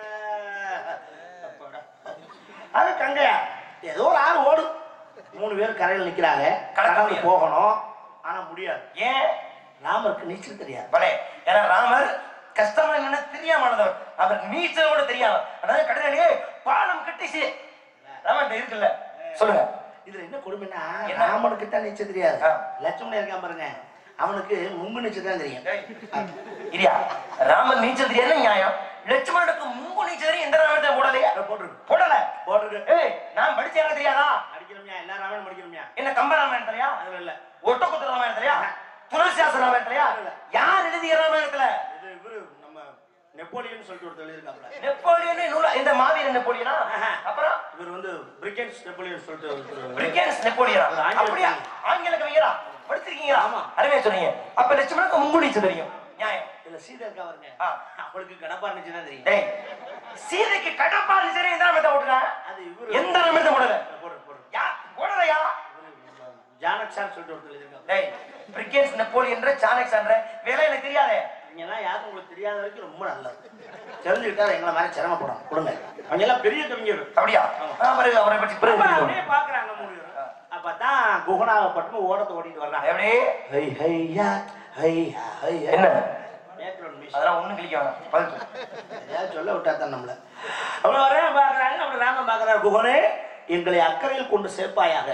அது கங்கையா ஏதோ ஒரு ஆறு ஓடும் மூணு பேர் கரையில் நிக்கிறாங்க கடக்க கடந்து முடியாது. போகணும் ஆனா முடியாது ஏன் ராமருக்கு நீச்சல் தெரியாது பலே ஏன்னா ராமர் கஷ்டம் என்னன்னு தெரியாமனவர் அவருக்கு நீச்சல் கூட தெரியாம அதாவது கடலிலே பாலம் கட்டிச்சு ராமன் இருக்குல்ல சொல்லுங்க இதுல என்ன கொடுமைன்னா என்ன? ராமனுக்கு தான் நீச்சல் தெரியாது ஆ. லட்சுமணன் இருக்கான் பாருங்க அவனுக்கு முங்கு நீச்சல் தான் தெரியும் இல்லையா ராமன் நீச்சல் தெரியாது நியாயம் லட்சுமணனுக்கு முன்பு நீச்சல் தெரியும் எந்த ராமத்தை போடலையா போட்டுருக்கு போடல போட்டுருக்கு ஏய் நான் படிச்ச எனக்கு தெரியாதா அடிக்கிறோம்யா எல்லா ராமனும் படிக்கிறோம்யா என்ன கம்ப ராமாயணத்திலயா அதுல இல்ல ஒட்டக்குத்த ராமாயணத்திலயா துளசியாச ராமாயணத்திலயா யார் எழுதிய ராமாயணத்துல இது இவரு நம்ம நெப்போலியன் சொல்லிட்டு ஒருத்தர் எழுதியிருக்காப்ல நெப்போலியன் நூலா இந்த மாவீரன் நெப்போலியனா அப்புறம் இவர் வந்து பிரிகன்ஸ் நெப்போலியன் சொல்லிட்டு ஒருத்தர் பிரிகேன்ஸ் நெப்போலியனா அது ஆங்கில அப்படியா ஆங்கில கவிஞரா படிச்சிருக்கீங்களா ஆமா. அருமையா சொன்னீங்க அப்ப லட்சுமணனுக்கு முன்பு நீச்சல் தெரியும் நியாயம் இல்ல சீதா இருக்கா பாருங்க ஆ. அவளுக்கு கடப்பா இருந்துச்சு தான் தெரியும் டேய் சீதைக்கு கடப்பா நீச்சல் எந்த ராமத்தை போட்டுருக்காங்க அது இவரு எந்த ராமத்தை போடல போடு போடு யா போடலையா ஜானக்ஷான் சொல்லிட்டு ஒருத்தர் எழுதியிருக்காப்ல டேய் பிரிகேன்ஸ் நெப்போலியன்ற சாணக்ஸ் வேலை எனக்கு தெரியாதே நீங்கெல்லாம் யாரும் உங்களுக்கு தெரியாத வரைக்கும் ரொம்ப நல்லது தெரிஞ்சுக்கிட்டா எங்களை மாதிரி சிரமப்படும் கொடுங்க அவங்க எல்லாம் பெரிய கவிஞர் அப்படியா ஆ, பிறகு அவரை பற்றி பிறகு அப்ப தெரியும். அப்படியே பாக்குறாங்க மூணு பேரும் அப்பதான் குகனாகப்பட்டு ஓடத்தை ஓடிட்டு வர்றாங்க எப்படி ஹை ஹையா ஹையா ஹையா என்ன பேக்ரவுண்ட் மியூசிக் அதெல்லாம் ஒண்ணும் கிளிக்க வேணாம் பதில் சொல்லு. ஏதாவது சொல்ல விட்டா தான் நம்மள அப்புறம் வரேன் பாக்குறாங்க அப்புறம் ராமன் பாக்குறாரு குகனே எங்களை அக்கறையில் கொண்டு சேர்ப்பாயாக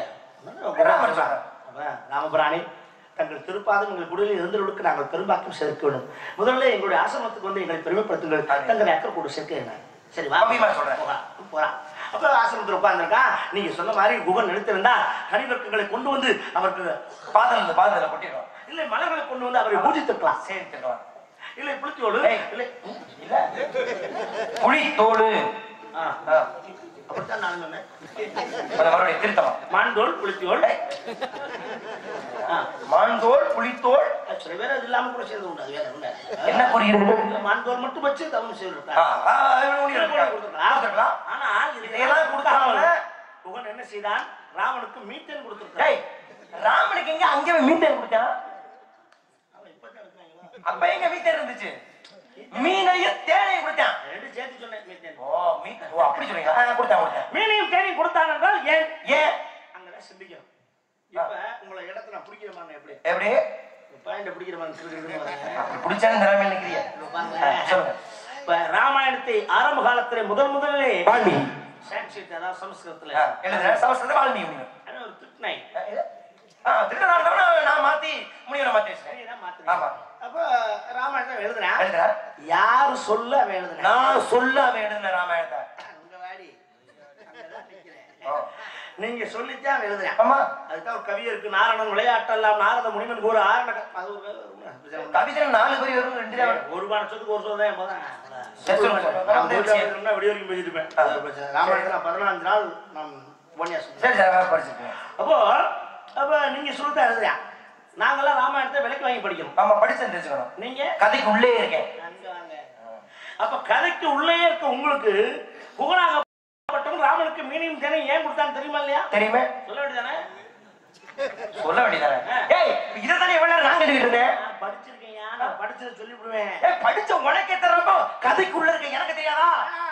ராமன் சொல்றார். அப்புறம் ராமபிராணி தங்கள் திருப்பாதம் எங்கள் குடிலில் இருந்தவர்களுக்கு நாங்கள் பெரும்பாக்கம் சேர்க்க வேண்டும் முதல்ல எங்களுடைய ஆசிரமத்துக்கு வந்து எங்களை பெருமைப்படுத்துங்கள் தங்களை அக்கறை கொண்டு சேர்க்க சரி வா அபிமா சொல்றேன். போகலாம் போறான் அப்ப ஆசிரமத்தில் உட்கார்ந்துருக்கான் நீங்க சொன்ன மாதிரி குகன் நினைத்திருந்தா கனிவர்க்கங்களை கொண்டு வந்து அவருக்கு பாதல் இந்த பாதல கொட்டிடுவான் இல்லை மலர்களை கொண்டு வந்து அவரை பூஜித்திருக்கலாம் சரி திட்டுவான் இல்லை புளிச்சோடு ஏய். இல்லை இல்ல புலி தோடு ஆ. ஆ. அப்படித்தான் நான் சொன்னேன் இப்ப நான் மறுபடியும் திருத்தமா மான்தோல் புளித்தோல் ஆ, மான்தோல் புலித்தோல் சில பேர் அது இல்லாம கூட செய்து உண்டு அது வேற ஒண்ணு என்ன குறியீடு இல்ல, மான்தோல் மட்டும் வச்சு தவறு செய்து ஆ, ஆ, இவன் ஊழியர் இருக்கான். கொடுத்துருக்கலாம். ஆனா இதையெல்லாம் இதெல்லாம் கொடுக்காம கொடுக்காம புகன் என்ன செய்தான் ராவனுக்கு மீத்தேன் கொடுத்துருக்கான் டேய் ராமனுக்கு எங்க அங்கே மீத்தேன் கொடுத்தான் அவன் இப்பதான் இருக்காங்களா? அப்ப எங்க மீத்தேன் இருந்துச்சு மீனையும் தேனையும் கொடுத்தான் ரெண்டு சேர்த்து சொன்னேன் மீத்தேன் ஓ மீ ஓ அப்படி சொல்றீங்க ஆ, கொடுத்தான் கொடுத்தான் மீனையும் தேனையும் கொடுத்தான் என்றால் ஏன் ஏன் அங்கதான் சிந்திக்கணும் இப்ப உங்களை இடத்துல நான் பிடிக்கிற மாதிரி எப்படி எப்படி பாயிண்ட பிடிக்கிற மாதிரி சொல்லிட்டு பாருங்க. அப்படி பிடிச்சாலும் திறமை நினைக்கிறியா இப்ப ஆ, பாருங்க. சொல்லுங்க இப்ப ராமாயணத்தை ஆரம்ப காலத்துல முதல் முதலே வால்மீகி சான்ஸ்கிரிட் அதாவது சமஸ்கிருதத்துல ஆ, எழுதுறேன் சமஸ்கிருத வால்மீகி முடியும் அது ஒரு திட்னை திருநாள் நான் மாத்தி முடியல மாத்தி வச்சிட்டேன் சரிதான் ஆமா. மாத்துறேன் அப்ப ராமாயணத்தை எழுதுறேன் எழுதுறேன் யாரு சொல்ல அவன் எழுதுறேன் நான் சொல்ல அவன் எழுதுன ராமாயணத்தை உங்க வாடி அங்கதான் நிக்கிறேன். ஓ. நீங்க சொல்லித்தான் அவன் எழுதுறேன் ஆமா அதுதான் ஒரு கவி இருக்கு நாரணன் விளையாட்டெல்லாம் நாரத முனிவன் ஒரு ஆரண க- அது ஒரு ஒரு- கவிதை நாலு பேர் வரும் ரெண்டு தான் வரும். ஒரு பான சொத்துக்கு ஒரு சொல்றேன் சரி, சொல்லுங்க, சொல்லுங்க. நான் போயிட்டு அப்படின்னா விடிய வரைக்கும் பேசிட்டு இருப்பேன். அது ஒரு பிரச்சனை. ராமாயணத்துல நான் பதினான்கு நாள் நான் உபன்யாசம் சரி சார் படிச்சிருக்கேன் அப்போ அப்ப நீங்க சொல்லிட்டு எழுதுறேன் நாங்கெல்லாம் ராமாயணத்தை விலைக்கு வாங்கி படிக்கணும் ஆமா படிச்சு தெரிஞ்சுக்கணும் நீங்க கதைக்கு உள்ளே இருக்கேன் அங்க வாங்க. அப்ப கதைக்கு உள்ளே இருக்க உங்களுக்கு புகழாகப்பட்டவன் ராமனுக்கு மீனியும் தேனையும் ஏன் கொடுத்தான்னு தெரியுமா இல்லையா தெரியுமே சொல்ல வேண்டியதானே சொல்ல வேண்டியதானே ஏய் இதை தானே எவ்வளவு நேரம் நான் கேட்டுக்கிட்டு இருந்தேன் நான் படிச்சிருக்கேன் நான் படிச்சதை சொல்லி விடுவேன் ஏய் படிச்ச உனக்கே தரப்போ கதைக்குள்ள இருக்க எனக்கு தெரியாதா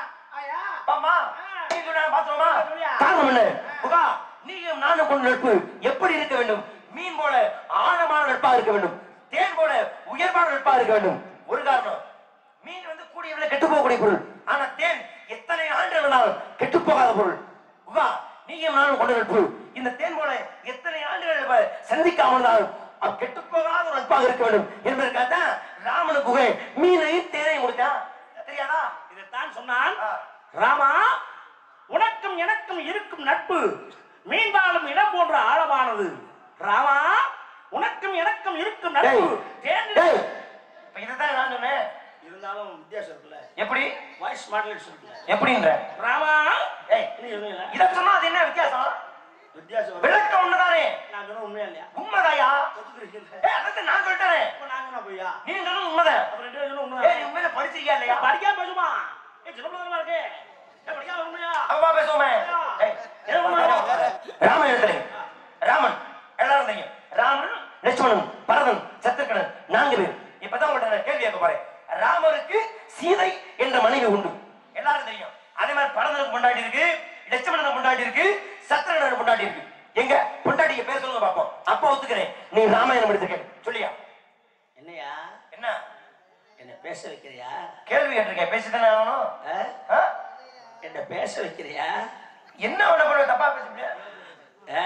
பாமா நீ சொன்ன பாத்துருமா காரணம் என்ன புகா நீயும் நானும் கொண்ட நட்பு எப்படி இருக்க வேண்டும் மீன் போல ஆழமான நட்பா இருக்க வேண்டும் தேன் போல உயர்வான நட்பா இருக்க வேண்டும் ஒரு காரணம் மீன் வந்து கூடிய விலை கெட்டு போகக்கூடிய பொருள் ஆனா தேன் எத்தனை ஆண்டுகள் வேணாலும் கெட்டு போகாத பொருள் புகா நீயும் நானும் கொண்ட நட்பு இந்த தேன் போல எத்தனை ஆண்டுகள் வ- சந்திக்காமல் இருந்தாலும் அது கெட்டு போகாத ஒரு நட்பாக இருக்க வேண்டும் என்பதற்காகத்தான் ராமனு குகை மீனையும் தேனையும் கொடுத்தான் தெரியாதா இதைத்தான் சொன்னான் ஆ. ராமா உனக்கும் எனக்கும் இருக்கும் நட்பு மீன்பாலும் இடம் போன்ற ஆழமானது ராமா உனக்கும் எனக்கும் இருக்கும் நட்பு டேய், தேனில் டேய், இப்ப இதைத்தான் நான் சொன்னேன் இருந்தாலும் வித்தியாசம் இருக்குல்ல எப்படி வாய்ஸ் மாடலேஷன் இருக்குல்ல எப்படின்ற ராமா ஏய் நீ சொன்னீங்களா? இத சொன்னா அது என்ன வித்தியாசம் வித்தியாசம் வருது. விளக்கம் ஒண்ணுதானே நான் சொன்ன உண்மையா இல்லையா உண்மைதாயா ஒத்துக்கிறீங்களா? ஏய் அதான் நான் சொல்லிட்டேன் அப்ப நான் சொன்னா பொய்யா நீ சொன்னது உண்மைதான் அப்ப ரெண்டு பேரும் சொன்னா ஏய் நீ உண்மைதான் உண்மையில படிச்சிருக்கியா இல்லையா படிக்காம பேசுமா ஏய் சின்ன பிள்ளை இருக்கு ஏய் படிக்காம உண்மையா அப்பா பேசுவோமே ஏய், என்ன பண்ணுவோம் ராமாயணத்திலே ராமன் எல்லாரும் தெரியும் ராமன் லட்சுமணன் பரதன் சத்ருகனன் நான்கு பேர் இப்பதான் உங்கள்ட்ட நான் கேள்வி கேட்க போறேன் ராமருக்கு சீதை என்ற மனைவி உண்டு எல்லாரும் தெரியும் அதே மாதிரி பரதனுக்கு பொண்டாட்டி இருக்கு லட்சுமணனுக்கு பொண்டாட்டி இருக்கு சத்ருகனுக்கு பொண்டாட்டி இருக்கு எங்க பொண்டாட்டிக்கு பேர் சொல்லுங்க பாப்போம் அப்ப ஒத்துக்கிறேன் நீ ராமாயணம் எடுத்துக்க சொல்லியா என்னையா என்ன என்ன பேச வைக்கிறியா கேள்வி கேட்டிருக்கேன் பேசித்தானே ஆகணும் ஆ? ஆ? என்ன பேச வைக்கிறியா என்ன உன்னை பண்ண தப்பா பேசுறீங்க ஆ?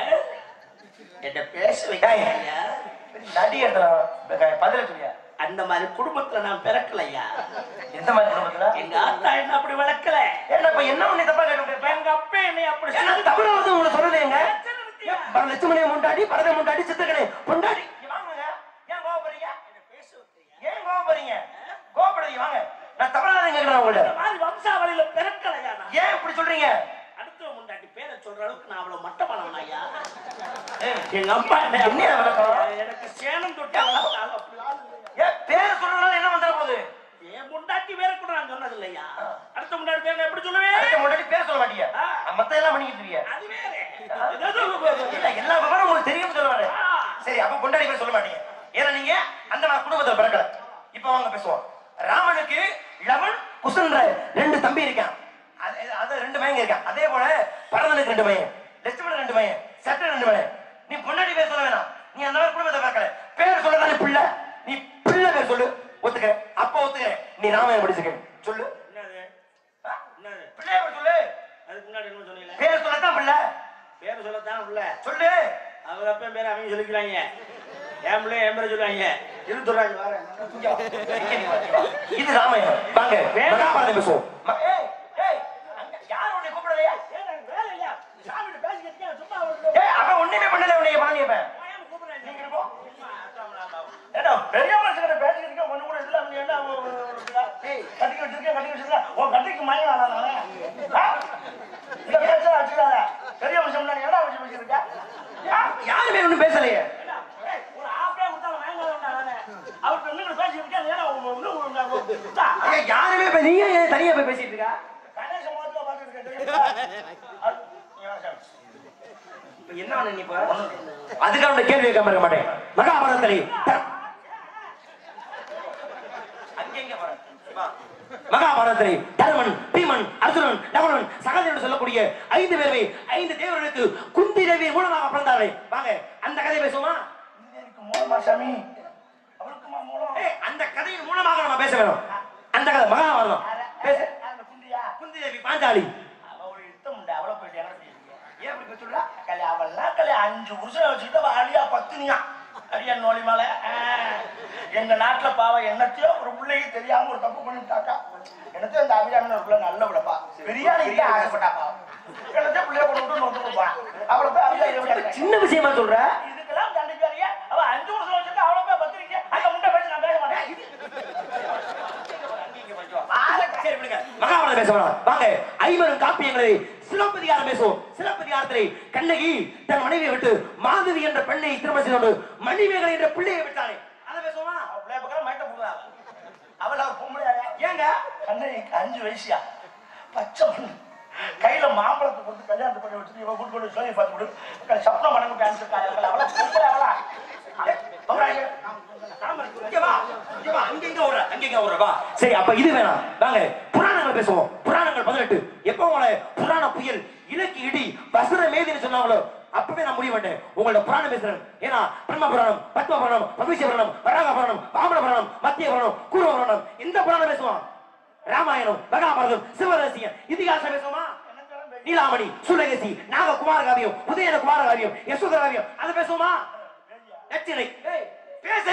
என்ன பேச வைக்கிறியா நடி எடுத்துல பதில சொல்லியா அந்த மாதிரி குடும்பத்துல நான் பிறக்கலையா எந்த மாதிரி குடும்பத்துல எங்க ஆத்தா என்ன அப்படி வளர்க்கல ஏன்னா இப்ப என்ன உன்னை தப்பா கேட்டு எங்க அப்பா என்னை அப்படி ஏன்னா சொல்லி- தமிழ் வந்து உங்களை சொல்லுதேங்க எத்தனை வித்தியா? லட்சுமணியை முண்டாடி பரத முண்டாடி சித்தக்கணே முண்டாடி இங்க வாங்குங்க ஏன் கோவப்படுறீங்க என்ன பேச வைக்கிறியா? ஏன் கோவப்படுறீங்க கோவப்படுறீங்க வாங்க நான் தமிழாதான் கேட்கிறேன் உங்கள்ட்ட இந்த மாதிரி வம்சாவளியில பிறக்கலையா நான்? ஏன் இப்படி சொல்றீங்க அடுத்த முண்டாட்டி பேரை சொல்ற அளவுக்கு நான் அவ்வளவு மட்டமானவனா ஐயா ஏய், எங்க அப்பா என்ன என்ன விளக்கம்? எனக்கு சேனம் தொட்டு வளர்த்தாலும் அப்படி ஆளு இல்லையா? ஏன் பேர் சொல்றதுனால என்ன வந்துட போகுது என் முண்டாட்டி பேரை கூட நான் சொன்னது இல்லையா அடுத்த முண்டாட்டி பேரை நான் எப்படி சொல்லுவேன் அடுத்த முன்னாடி பேர் சொல்ல மாட்டீங்க ஆ. மத்த எல்லாம் பண்ணிக்கிட்டு இருக்கீங்க அது வேற இல்ல, எல்லா விவரம் உங்களுக்கு தெரியும் சொல்ல வரேன் ஆ. சரி அப்ப பொண்டாடி பேர் சொல்ல மாட்டீங்க ஏன்னா நீங்க அந்த நான் குடும்பத்துல பிறக்கல இப்ப வாங்க பேசுவோம் ராமனுக்கு லவன் குசன்ற ரெண்டு தம்பி இருக்கான் அது அது ரெண்டு மயங்க இருக்கான் அதே போல பரதனுக்கு ரெண்டு மயன் லட்சுமணன் ரெண்டு மயன் சட்ட ரெண்டு மயன் நீ பொண்டாடி பேர் சொல்ல வேணாம் நீ அந்த மாதிரி குடும்பத்தை பிறக்கல பேர் சொல்லதானே பிள்ளை நீ பிள்ளை பேர் சொல்லு ஒத்துக்க அப்ப ஒத்துக்கிறேன் நீ ராமாயணம் படிச்சுக்க சொல்லு என்னது ஆ? என்னது பிள்ளைய பேர் சொல்லு அதுக்கு முன்னாடி என்ன சொன்னீங்களே பேர் சொல்லத்தான் பிள்ளை பேர் சொல்லத்தான் உள்ள சொல்லு அவங்க அப்பா பேர் அவங்க சொல்லிக்கிறாங்க என் பிள்ளை என் பேரை சொல்லுவாங்க இரு சொல்றாங்க வரேன் இது ராமாயணம் வாங்க வேணாம். மகாபாரதம் பேசுவோம் ம- ஏய், ஏய், அங்க யாரும் உன்னை கூப்பிடலையா? ஏன் எனக்கு வேலை இல்லையா சாமிகிட்ட பேசிக்கிட்டு இருக்கேன், சும்மா ஒரு ஏய், அவன் ஒண்ணுமே பண்ணல உன்னைய பாண்டியப்பன். ஓயாம கூப்பிடுறேன் நீங்க நீங்க போ. சும்மா அத்தாமலா பாவம். ஏடா, பெரிய மனுஷங்கிட்ட பேசிக்கிட்டு இருக்க, ஒண்ணு கூட இல்ல, அவன் என்ன, அவன், அவன், அவன், ஏய், கட்டிக்க வச்சிருக்கேன், கட்டிக்க வச்சிருக்கேன். உன் கட்டிக்கு மயம் வேணாம் நானு. ஆ? இல்ல, ஒண்ணும் பேசலையே ஏண்டா, ஏய், ஒரு half day கொடுத்தாலும் வாங்காதவன்டா நானு. அவர்ட்ட நின்னு பேசிட்டு இருக்கேன், ஏன்னா உங்க- உங்க- உங்க- உங்க- உங்க- ஐயா, யாருமே இப்ப நீயே ஏன் தனியா போய் பேசிட்டு இருக்கா கணேச முகத்துல பார்த்துட்டு இருக்கேன், தெரியுமா? அது- நீ வா சாமி. இப்ப என்ன பண்ண நீ இப்ப அதுக்கு அவன் கேள்வி கேட்காம இருக்க மாட்டேன் மகாபாரதத்திலே த- அங்க எங்க பாரு. வா. மகாபாரதத்திலே தருமன் பீமன் அர்ஜுனன் நகுலன் சகதன் என்று சொல்லக்கூடிய ஐந்து பேரை ஐந்து தேவர்களுக்கு குந்தி தேவி மூலமாக பிறந்தார்கள் வாங்க அந்த கதையை பேசுவோமா இந்தியருக்கு மூலமா சாமி அவருக்குமா மூலம் ஏய், அந்த கதையின் மூலமாக நம்ம பேச வேணும் அந்த கதை மகாபாரதம் பேச அந்த குண்டியா குந்தி தேவி பாஞ்சாலி அவ ஒரு யுத்தம் உண்டு அவளை போயிட்டு எங்க பேசுறீங்க ஏன் அப்படி பேசுறா கல்யா அவள்லாம் கல்யா அஞ்சு புருஷனை வச்சுக்கிட்டு அவ அழியா பத்தினியா அடியா நோலி மலை எங்க நாட்டுல பாவம் என்னத்தையோ ஒரு பிள்ளைக்கு தெரியாம ஒரு தப்பு பண்ணிட்டாக்கா என்னத்தையும் அந்த அபிராமன் ஒரு பிள்ளை நல்ல விடப்பா பிரியாணி கிட்ட ஆசைப்பட்டா பாவம் என்னத்தையும் பிள்ளைய கொண்டு விட்டு நோட்டு கொடுப்பான் அவளை போய் அபிராமி சின்ன விஷயமா சொல்ற இதுக்கெல்லாம் தண்டிக்காரியா அவ அஞ்சு வருஷம் வச்சிருக்கா அவளை போய் பத்திரிக்கை அந்த முட்டை பேசி நான் பேச மாட்டேன் சரி விடுங்க மகாபாரதம் பேச வேணாம் வாங்க ஐவரும் காப்பியங்களை சிலப்பதிகாரம் பேசுவோம் சிலப்பதிகாரத்திலே கண்ணகி தன் மனைவியை விட்டு மாதவி என்ற பெண்ணை திருமணம் செய்து கொண்டு மணிமேகலை என்ற பிள்ளையை விட்டானே அதை பேசுவோமா அவ பிள்ளைய பக்கம் மயட்ட போடுறா அவள் அவர் பொம்பளையா ஏங்க கண்ணகிக்கு அஞ்சு வயசியா பச்சை பொண்ணு கையில மாம்பழத்தை கொடுத்து கல்யாணத்தை பண்ணி வச்சுட்டு இவன் கூட்டு கொண்டு சோழி பார்த்து கொடு சப்னம் மடங்கு டான்ஸ் அவளை அவளை பொம்பளை அவளா ஏய், அவளா இங்க? ஆமா, இங்க வா இங்க வா அங்க இங்க ஓடுற அங்க இங்க ஓடுற வா சரி அப்ப இது வேணாம் வாங்க புராணங்கள் பேசுவோம் புராணங்கள் பதினெட்டு எப்போ உங்களை புராண புயல் இலக்கி இடி வசன மேதின்னு சொன்னாங்களோ அப்பவே நான் முடிவு பண்ணேன் உங்களோட புராணம் பேசுறேன் ஏன்னா பிரம்ம புராணம் பத்ம புராணம் பவிஷ்ய புராணம் வராக புராணம் வாமன புராணம் மத்திய புராணம் கூர்ம புராணம் இந்த புராணம் பேசுவோம் ராமாயணம் மகாபாரதம் சிவரகசியம் இதிகாசம் பேசுவோமா நீலாமணி சுலகசி நாக குமார காவியம் உதயன குமார காவியம் யசோதர காவியம் அதை பேசுவோமா நச்சினை ஏய், பேசு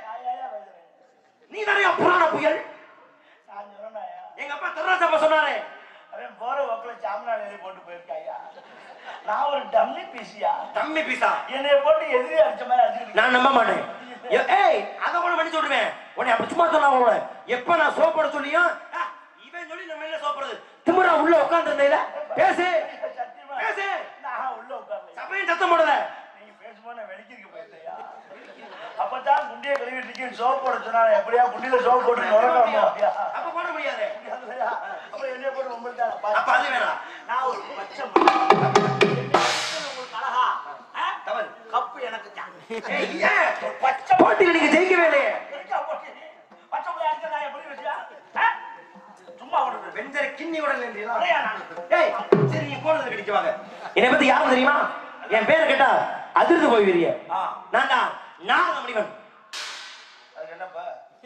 நீ நிறைய புராண புயல் நான் சொன்னேன்யா, எங்க அப்பா திருராசப்பா சொன்னாரே அவன் போற வக்கில சாமினார் எழுதி போட்டு போயிருக்காயா நான் ஒரு டம்மி பீசியா தம்பி பீசா என்னைய போட்டு எதிரி அடிச்ச மாதிரி அடிச்சுக்கிட்டு நான் நம்ப மாட்டேன் ஏ- ஏய் அத கூட மன்னிச்சு விடுவேன் உன்னை அப்படி சும்மா சொன்னா உன்னை எப்ப நான் சோப்போட சொல்லியும் ஆ, இவன் சொல்லி நம்ம என்ன சோப்படுறது திமுறா உள்ள உட்கார்ந்து இருந்தீல பேசு சத்தியமா பேசு நான் உள்ள உட்கார்ல சபையும் சத்தம் போடல நீங்க பேசும்போது நான் வெடிக்கிறதுக்கு போயிட்டேயா அப்பதான் குண்டியை கழுவிட்டு இருக்கேன் சோப் போட சொன்னாங்க எப்படியா குண்டியில சோப் போட்டு நுழைக்கலாமா அப்ப போட முடியாது அப்புறம் என்னைய போட்டு ரொம்ப அப்ப அது வேணாம் நான் ஒரு பச்சை உங்களுக்கு அழகா ஆ? தவறு கப்பு எனக்கு தான் ஏய், ஏன்? ஒரு பச்சை போட்டியில நீங்க ஜெயிக்கவே இல்லையே எதுக்கா போட்டு? பச்சை பிள்ளை அடிச்சா நான் எப்படி வச்சியா? ஆ? சும்மா விடுறது வெஞ்சர கிண்ணி கூட இல்லையா அடையா நான் ஏய் சரி நீ போனது கிடைக்கு வாங்க என்னை பத்தி யாரும் தெரியுமா என் பேரை கேட்டா அதிர்ந்து போய்விரிய ஆ. நான் தான் நாரத முனிவன் அதுக்கு என்னப்பா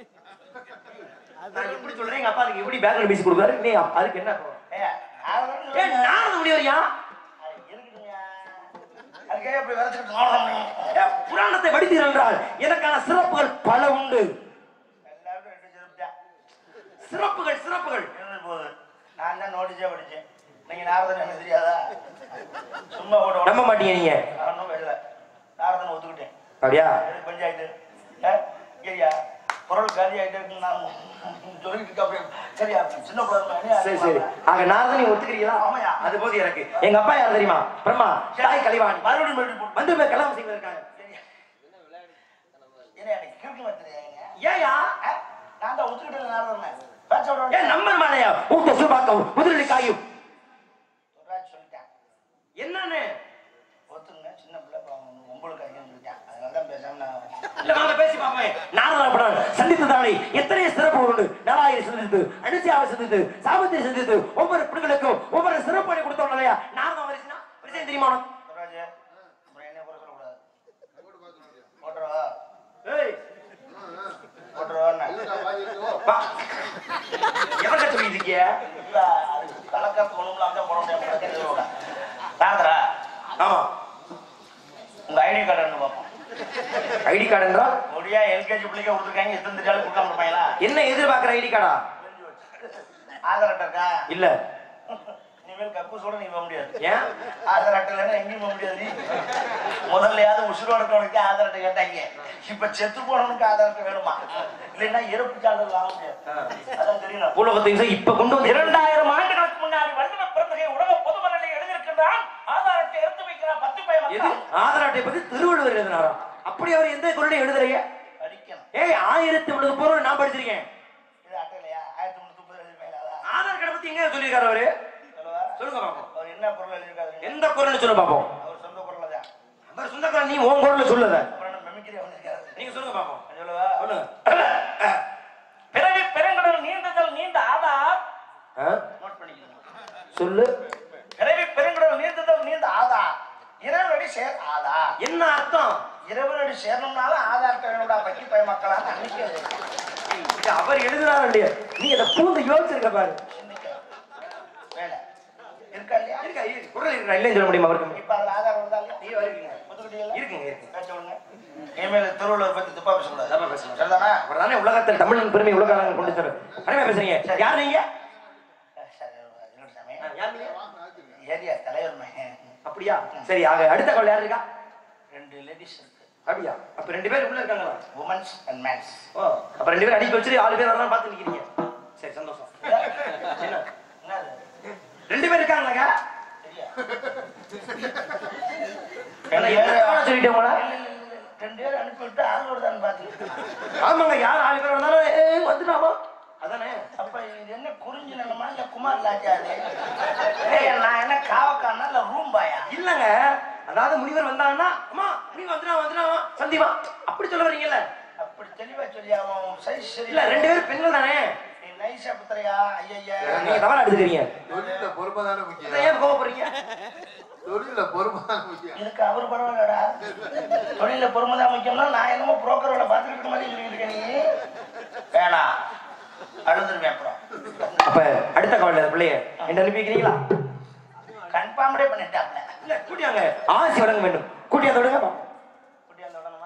நான் எப்படி சொல்றேன் எங்க அப்பா அதுக்கு எப்படி பேக்ரவுண்ட் பேசி கொடுக்குறாரு நீ அப்ப அதுக்கு என்ன இப்போ? ஏய், அது வந்து ஏய் நாரத முனிவர் யா அது இருக்குதுங்க. அதுக்கே இப்படி விதைச்சுக்கிட்டு நோடணும். ஏய், புராணத்தை வடித்தீர் என்றால் எனக்கான சிறப்புகள் பல உண்டு எல்லாருக்கும் ரெண்டு செருப்பு தான். சிறப்புகள் சிறப்புகள் இருந்துட்டு போகுது. நான் தான் நோட்டீஸே படிச்சேன். நீங்க நாரதன் எனக்கு தெரியாதா? சும்மா கூட நம்ப மாட்டீங்க நீங்க நானும் வெளில. நாரதனை ஒத்துக்கிட்டேன். அப்படியா எதுக்கு பஞ்சாயத்து? ஆ? ஐயா, பொருள் காலி ஆயிட்டே இருக்குன்னு நான் சொல்லிட்டு இருக்க அப்படியே. சரியா? சின்ன குழந்தை சரி சரி ஆக நாரத நீ ஒத்துக்கிறீங்களா ஆமாய்யா. அது போது எனக்கு எங்க அப்பா யார் தெரியுமா பிரம்மா தாய் கலைவாணி மறுபடியும் மறுபடியும் போட்டு. வந்து போய் கல்யாணம் செய்வதற்காக என்ன எனக்கு கிறுக்கு மாத்திரையாங்க? ஏயா ஆ? நான் தான் ஒத்துக்கிட்டேன் நாரதனை. பேச்ச விட ஏன் வேண்டாம். நம்பர் மாலையா ஊட்ட சுபாக்கம் முதலி காயும் சொல்றாச்சு சொல்லிட்டேன். என்னன்னு ஒத்துங்க சின்ன பிள்ளை பாவம் உங்களுக்கு ஐயன் சொல்லிட்டேன் அதனால தான் பேசாம நான் இல்ல வாங்க பேசி பாப்போம் நாரதப்படான் சந்தித்ததாலே எத்தனை சிறப்பு உண்டு நாலாயிரம் சந்தித்து அனுசியாவை சந்தித்து சாபத்தை சந்தித்து ஒவ்வொரு பெண்களுக்கும் ஒவ்வொரு சிறப்பு அணி கொடுத்தோம் இல்லையா நாரதம் வரிசைனா வரிசை தெரியுமா உனக்கு? சொல்றாச்சு அப்புறம் என்ன குறை சொல்லக்கூடாது போட்டுருவா ஏய் போட்டுருவா வா. எவன்கிட்ட சொல்லிட்டு இருக்கிய கலக்காத்து ஒண்ணுமில்ல அங்கே போட முடியாது தாந்தரா ஆமா உங்க ஐடி கார்டு என்ன பார்ப்போம் ஐடி கார்டு என்றால் முடியா எல்கேஜி பிள்ளைங்க கொடுத்துருக்காங்க எத்தனை தெரியாலும் கொடுக்காம இருப்பாங்களா என்ன எதிர்பார்க்கிற ஐடி கார்டா ஆதார் அட்டை இருக்கா இல்ல இனிமேல் கக்கூசோட நீ போக முடியாது ஏன் ஆதார் அட்டை இல்லைன்னா எங்கேயும் போக முடியாது நீ முதல்லையாவது உசுரோட இருக்கவனுக்கு ஆதார் அட்டை கேட்டாங்க இப்ப செத்து போனவனுக்கு ஆதார் அட்டை வேணுமா இல்லைன்னா இறப்பு சான்றிதழ் வாங்க முடியாது அதான் தெரியணும் பூலகத்தையும் இப்ப கொண்டு வந்து இரண்டாயிரம் ஆண்டுகளுக்கு முன்னாடி வள்ளுவ பிறந்தகை உலக பொதுமறையில் எழுதியிருக்கின்றான் ஆதாரத்தை எடுத்து வைக்கிறான் பத்து பய எது ஆதார் அட்டை பத்தி திருவள்ளுவர் எழுதினாரா அப்படி அவர் எந்த குரலையும் எழுதுறீங்க படிக்கணும் ஏய் ஆயிரத்தி முன்னூறு பொருள் நான் படிச்சிருக்கேன் இது அட்டையிலையா ஆயிரத்தி முன்னூத்தி முப்பது எழுதி ஆதார் கார்டை பத்தி எங்க சொல்லியிருக்காரு அவரு சொல்லுவா சொல்லுங்க பாப்போம் அவர் என்ன பொருள் எழுதியிருக்காரு எந்த குரல்னு சொல்ல பாப்போம் அவர் சொந்த பொருள் தான் அவர் சொந்த குரல் நீ உன் குரல்ல சொல்லுத அப்புறம் என்ன மெமிக்கிரி பண்ணிருக்காரு நீங்க சொல்லுங்க பாப்போம் சொல்லுவா சொல்லுங்க பிறவி பெருங்கடல் நீண்டுதல் நீண்ட ஆதார் ஆ? நோட் பண்ணிக்கணும் சொல்லு பிறவி பெருங்கடல் நீண்டுதல் நீண்ட ஆதார் இரவடி சேர் ஆதார் என்ன அர்த்தம் இரவடி சேரணும்னாலும் ஆதார் வேணும்டா பக்கி பய மக்களா அன்னைக்கு இது அவர் எழுதுறாரு இல்லையா நீ இதை பூந்து யோசிச்சிருக்க பாரு சிந்திக்க வேலை இருக்கா இல்லையா இருக்கா இருக்கு. குரல் இருக்கா இல்லைன்னு சொல்ல முடியுமா அவருக்கு இப்ப அதுல ஆதார் வருதா இல்லையா நீ வருவீங்க ஒத்துக்கிட்டீங்களா இருக்குங்க இருக்குங்க பேச விடுங்க இனிமேல் திருவள்ளுவர் பத்தி தப்பா பேசக்கூடாது தப்பா பேசணும். சரிதானா அவர் தானே உலகத்தில் தமிழின் பெருமை உலகம் கொண்டு சார் அருமையா பேசுறீங்க யார் நீங்க சரி, இன்னொரு சாமி. ஆ, யார் நீங்க ஏரியா தலைவர் மகன் அப்படியா சரி ஆக அடுத்த கால் யார் இருக்கா ரெண்டு லேடிஸ் இருக்கு அப்படியா அப்ப ரெண்டு பேர் உள்ள இருக்காங்களா உமன்ஸ் அண்ட் மேன்ஸ் ஓ அப்ப ரெண்டு பேரும் அடிக்க வச்சுட்டு ஆறு பேர் வரலாம் பார்த்து நிக்கிறீங்க சரி சந்தோஷம் என்ன என்னது ரெண்டு பேர் இருக்காங்களாங்க சரியா நான் எத்தனை தடவை சொல்லிட்டேன் உங்களை ரெண்டு பேரும் அனுப்பி விட்டு ஆள் வருதான்னு பார்த்துட்டு ஆமாங்க யார் ஆறு பேர் வந்தாலும் ஏ, வந்துட்டாமா அதானே அப்ப இது என்ன குறிஞ்சி நிலமா இல்ல குமார் லாஜாது ஏய் நான் என்ன காவக்கானா இல்ல ரூம் பாயா இல்லங்க அதாவது முனிவர் வந்தாங்கன்னா அம்மா முனிவர் வந்துடா வந்துடா சந்திவா அப்படி சொல்ல வரீங்கல்ல அப்படி தெளிவா சொல்லி அவன் சைஸ் சரி இல்ல ரெண்டு பேரும் பெண்கள் தானே நீ நைஸா புத்திரையா ஐயா நீங்க தவறா எடுத்துக்கிறீங்க தொழில பொறுமை தானே இதை முக்கியம் ஏன் கோவப்படுறீங்க தொழில பொறுமை தான் முக்கியம் இதுக்கு அவர் பரவாயில்லடா தொழில பொறுமைதான் முக்கியம்னா நான் என்னமோ புரோக்கர் வேலை பார்த்துட்டு இருக்க மாதிரி சொல்லிட்டு இருக்க நீ வேணாம் அழுதுருவேன் அப்புறம் அப்ப அடுத்த கவலை பிள்ளைய என்ன அனுப்பி வைக்கிறீங்களா கன்ஃபார்ம்டே பண்ணிட்டாப்ல இல்ல கூட்டியாங்க ஆசி வழங்க வேண்டும் கூட்டியா தொடுங்க குட்டி அந்த உடனமா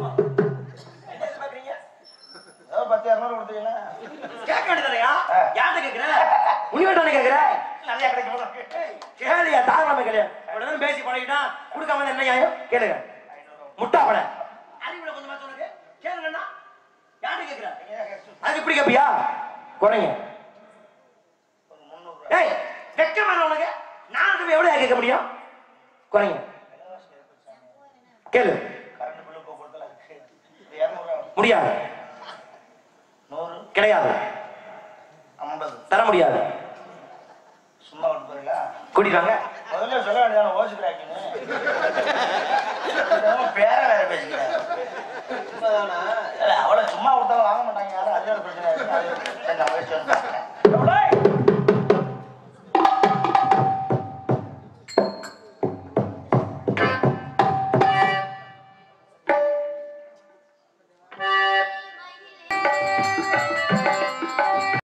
ஏதோ பத்து இரநூறு கொடுத்தீங்கன்னா கேட்க வேண்டியதானயா ஆ. யார்கிட்ட கேக்குற முனிவர்கிட்ட கேக்குற நிறைய கிடைக்கும் போல இருக்கு. கேளியா தாராளமா கேளியா இவ்வளவு நேரம் பேசி பழகிட்டா கொடுக்காம இருந்தா என்ன நியாயம் கேளுங்க முட்டா பட அறிவுல கொஞ்சமா சொல்லுங்க கேளுங்கண்ணா யார்கிட்ட கேக்குற அது இப்படி கேப்பியா குறைங்க ஒரு முந்நூறு ஏய் வெக்கமா உனக்கு நான் போய் எவ்வளவு கேட்க முடியும் குறைங்க கேளு கரண்ட் பில்லு இப்போ கொடுத்தல இரநூறுவா முடியாது நூறு கிடையாது ஐம்பது தர முடியாது சும்மா விட்டு போறீங்களா கூட்டிட்டாங்க முதல்ல சொல்ல வேண்டியதான ஓசிக்கிறாக்கின்னு பேர வேற பேசிக்கிறேன் இல்ல, அவ்வளவு சும்மா கொடுத்தாலும் வாங்க மாட்டாங்க யாரும் அது ஒரு பிரச்சனை இருக்கு அது சரி நான் முயற்சி பண்ணி பார்க்கிறேன். டேய்! மயிலே